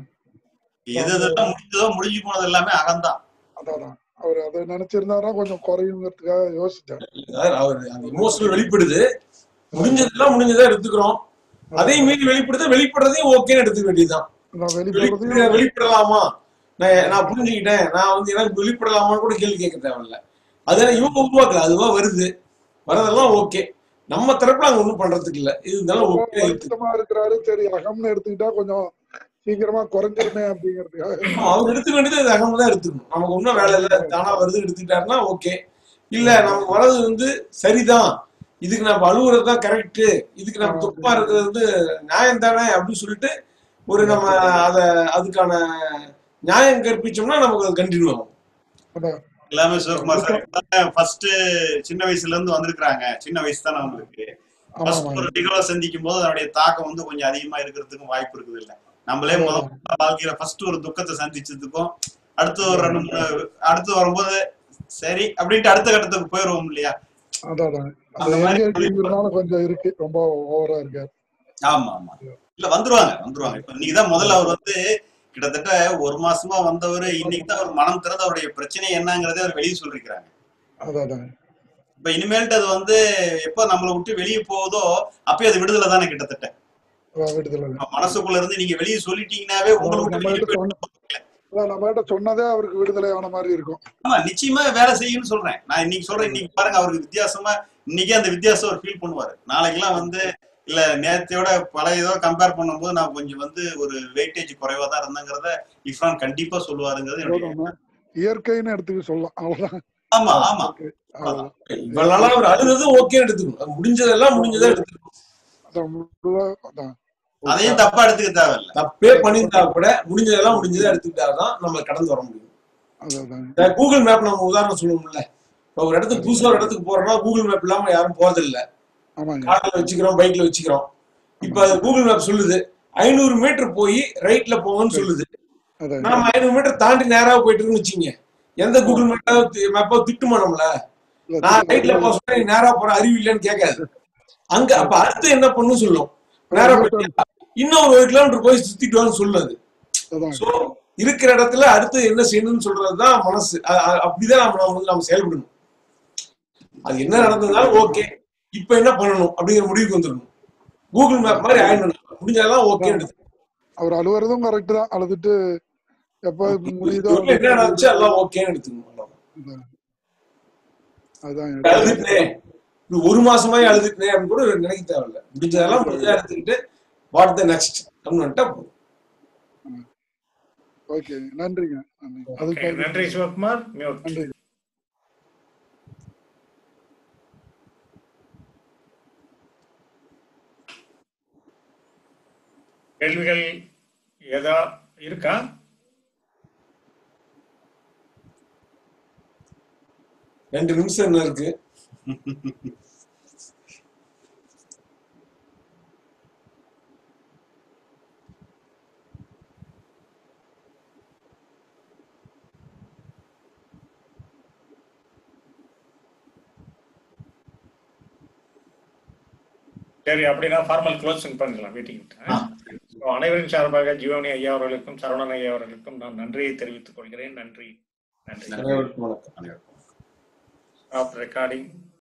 Speaker 2: எது எதெல்லாம் முடிஞ்சதோ முடிஞ்சு போனது எல்லாமே அகம்தான்
Speaker 10: அதான் அதான். அவர் அதை நினைச்சிருந்தாருன்னா கொஞ்சம் குறையுங்கிறதுக்காக யோசிச்சேன்
Speaker 3: அதாவது அவர் அந்த எமோஷனல் வெளிப்படுது முடிஞ்சதெல்லாம் முடிஞ்சதா எடுத்துக்கிறோம் அதே மீறி வெளிப்படுத்த வெளிப்படுறதையும் ஓகேன்னு எடுத்துக்க வேண்டியதுதான்
Speaker 10: நான்
Speaker 3: வெளிப்பட
Speaker 10: வெளிப்படுறதையும்
Speaker 3: வெளிப்படலாமா நான் நான் புரிஞ்சுக்கிட்டேன் நான் வந்து எனக்கு வெளிப்படலாமான்னு கூட கேள்வி கேட்க தேவையில்ல அதெல்லாம் இவங்க உருவாக்கல அதுவா வருது வரதெல்லாம் ஓகே நம்ம தரப்புல அங்க ஒண்ணும் பண்றதுக்கு இல்ல இது இருந்தாலும்
Speaker 10: ரொம்ப
Speaker 3: ஓகே
Speaker 10: வருத்தமா இருக்கிறாரு சரி அகம்னு எடுத்துக்கிட்டா கொஞ்சம் சீக்கிரமா குறைஞ்சிருமே அப்படிங்கிறதுக்காக
Speaker 3: அவர் எடுத்துக்க வேண்டியது அது அகம தான் எடுத்துக்கணும் நமக்கு ஒன்றும் வேலை இல்லை தானா வருது எடுத்துக்கிட்டாருன்னா ஓகே இல்ல நமக்கு வர்றது வந்து சரிதான் இதுக்கு நம்ம அழுகுறது தான் கரெக்ட் இதுக்கு நம்ம துப்பா இருக்கிறது வந்து நியாயம் தானே அப்படின்னு சொல்லிட்டு ஒரு நம்ம அத அதுக்கான நியாயம் கற்பிச்சோம்னா நமக்கு அது கண்டினியூ ஆகும்
Speaker 10: அதான்
Speaker 2: எல்லாமே சிவகுமார் சார் ஃபர்ஸ்ட் சின்ன வயசுல இருந்து வந்திருக்கிறாங்க சின்ன வயசு தானே அவங்களுக்கு
Speaker 10: ஆமா
Speaker 2: ஃபர்ஸ்ட்
Speaker 10: ஆமா
Speaker 2: ஒரு நிகழ்வை சந்திக்கும் போது அதனுடைய தாக்கம் வந்து கொஞ்சம் அதிகமா இருக்கிறதுக்கும் வாய்ப்பு இருக்குது இல்ல நம்மளே முத முதல்ல வாழ்க்கையில ஃபர்ஸ்ட் ஒரு துக்கத்தை சந்திச்சதுக்கும் அடுத்து ஒரு ரெண்டு மூணு அடுத்து வரும்போது சரி அப்படின்ட்டு அடுத்த கட்டத்துக்கு போயிருவோம் இல்லையா
Speaker 10: அதான் அதான்
Speaker 2: அந்த
Speaker 10: அது
Speaker 2: மாதிரி
Speaker 10: எங்கேஜிங்கிறதுனால கொஞ்சம் இருக்கு ரொம்ப ஓவரா இருக்காரு
Speaker 2: ஆமா ஆமா இல்ல வந்துருவாங்க வந்துருவாங்க இப்ப இன்னைக்கு தான் முதல்ல அவர் வந்து கிட்டத்தட்ட ஒரு மாசமா வந்தவர் இன்னைக்கு தான் அவர் மனம் திறந்து அவருடைய பிரச்சனை என்னங்கறதை அவர் வெளியே சொல்லிருக்கிறாங்க
Speaker 10: அதான் அதான்
Speaker 2: இப்ப இனிமேல்ட்டு அது வந்து எப்போ நம்மளை விட்டு வெளியே போகுதோ அப்பயே அது விடுதலை தானே கிட்டத்தட்ட
Speaker 10: அதான் விடுதலை
Speaker 2: நம்ம மனசுக்குள்ள இருந்து நீங்க வெளியே சொல்லிட்டீங்கன்னாவே உங்களை
Speaker 10: அதாவது
Speaker 2: விட்டு
Speaker 10: நம்ம
Speaker 2: வெளியே
Speaker 10: கிட்ட
Speaker 2: போயிட்டு
Speaker 10: சொன்ன அதான் நம்ம கிட்ட சொன்னதே அவருக்கு விடுதலை ஆன மாதிரி இருக்கும்
Speaker 2: ஆமா நிச்சயமா வேலை செய்யும்னு சொல்றேன் நான் இன்னைக்கு சொல்றேன் இன்னைக்கு பாருங்க அவருக்கு வித்தியாசமா இன்னைக்கே அந்த வித்தியாசம் அவர் ஃபீல் பண்ணுவாரு நாளைக்கெல்லாம் வந்து இல்ல நேத்தையோட பழைய இதோ கம்பேர் பண்ணும்போது நான் கொஞ்சம் வந்து ஒரு வெயிட்டேஜ் குறைவா தான் இருந்தேங்கிறத இஃப்ரான் கண்டிப்பா சொல்லுவாருங்கிறது
Speaker 10: அதாவது
Speaker 2: என்னுடைய
Speaker 10: நம்ம இயற்கைன்னு எடுத்துக்க சொல்லலாம் அவ்வளவுதான்
Speaker 2: ஆமா ஆமா
Speaker 10: இயற்கை அவ்வளவுதான்
Speaker 3: இவ்வளவு நாளா அவர் அழுகிறது ஓகே எடுத்துக்கணும் அது முடிஞ்சதெல்லாம் முடிஞ்சதா எடுத்துக்கணும்
Speaker 10: அதான் முழுவா அதான்
Speaker 2: அதையும் தப்பா எடுத்துக்க தேவையில்ல
Speaker 3: தப்பே பண்ணியிருந்தா கூட முடிஞ்சதெல்லாம் முடிஞ்சதா எடுத்துக்கிட்டாதான் நம்ம கடந்து வர முடியும்
Speaker 10: அதான்
Speaker 3: இந்த கூகுள் மேப் நம்ம உதாரணம் சொல்லுவோம்ல இப்போ ஒரு இடத்துக்கு புதுசா ஒரு இடத்துக்கு போறோம்னா கூகுள் மேப் இல்லாம யாரும் போறதில்ல
Speaker 10: ஆமாங்க
Speaker 3: கார்ல வச்சுக்கிறோம் பைக்ல வச்சுக்கிறோம் இப்ப அது கூகுள் மேப் சொல்லுது ஐநூறு மீட்டர் போய் ரைட்ல போங்கன்னு சொல்லுது
Speaker 10: அதான்
Speaker 3: நம்ம ஐநூறு மீட்டர் தாண்டி நேரா போயிட்டு இருக்குன்னு வச்சுங்க எந்த கூகுள் மேப்போ மேப்போ திட்டுமா நம்மள நான் ரைட்ல போக சொன்னா நீ நேரா போற அறிவு இல்லைன்னு கேட்காது அங்க அப்ப அடுத்து என்ன பண்ணும் சொல்லும் நேரா போயிட்டியா? இன்னும் ஒரு கிலோமீட்டர் போய் சுத்திட்டு வான்னு சொல்லுது
Speaker 10: அதான்
Speaker 3: சோ இருக்கிற இடத்துல அடுத்து என்ன செய்யணும்னு சொல்றதுதான் மனசு அ- அ- அப்படிதான் நம்ம நம்ம வந்து நம்ம செயல்படணும் அது என்ன நடந்ததுனாலும் ஓகே இப்ப என்ன பண்ணணும் அப்படிங்கிற முடிவுக்கு வந்துடணும் கூகுள் மேப் மாதிரி ஆயிடணும் முடிஞ்சாதான் ஓகே
Speaker 10: அவர் அழுவுறதும் கரெக்ட் தான் அழுதுட்டு எப்ப முடியுதோ
Speaker 3: என்ன நடந்துச்சு எல்லாம் ஓகேன்னு எடுத்துக்கணும் அவ்வளவுதான்.
Speaker 10: அதான்
Speaker 3: அழுதுட்டேன் இது ஒரு மாசமாவே அழுதுட்டேன் அப்படின்னு கூட நினைக்க தேவையில்ல முடிஞ்சதெல்லாம் முடிஞ்சா எடுத்துக்கிட்டு வாட் த நெக்ஸ்ட் அப்படின்னு வந்துட்டா போதும்.
Speaker 10: ஓகே நன்றிங்க நன்றி
Speaker 1: ஓகே
Speaker 10: அதுக்காக
Speaker 1: நன்றி சிவகுமார் மியூட்
Speaker 10: நன்றி
Speaker 1: கேள்விகள் ஏதா இருக்கா
Speaker 3: ரெண்டு நிமிஷம் என்ன இருக்கு
Speaker 1: சரி அப்படின்னா ஃபார்மல் க்ளோசிங் பண்ணிடலாம் மீட்டிங் அனைவரின் சார்பாக ஜீவனி ஐயா அவர்களுக்கும் சரவணன் ஐயா அவர்களுக்கும் நான் நன்றியை தெரிவித்துக் கொள்கிறேன் நன்றி நன்றி
Speaker 3: அனைவருக்கும் வணக்கம்
Speaker 2: அனைவருக்கும்
Speaker 1: ஆஃப் ரெக்கார்டிங்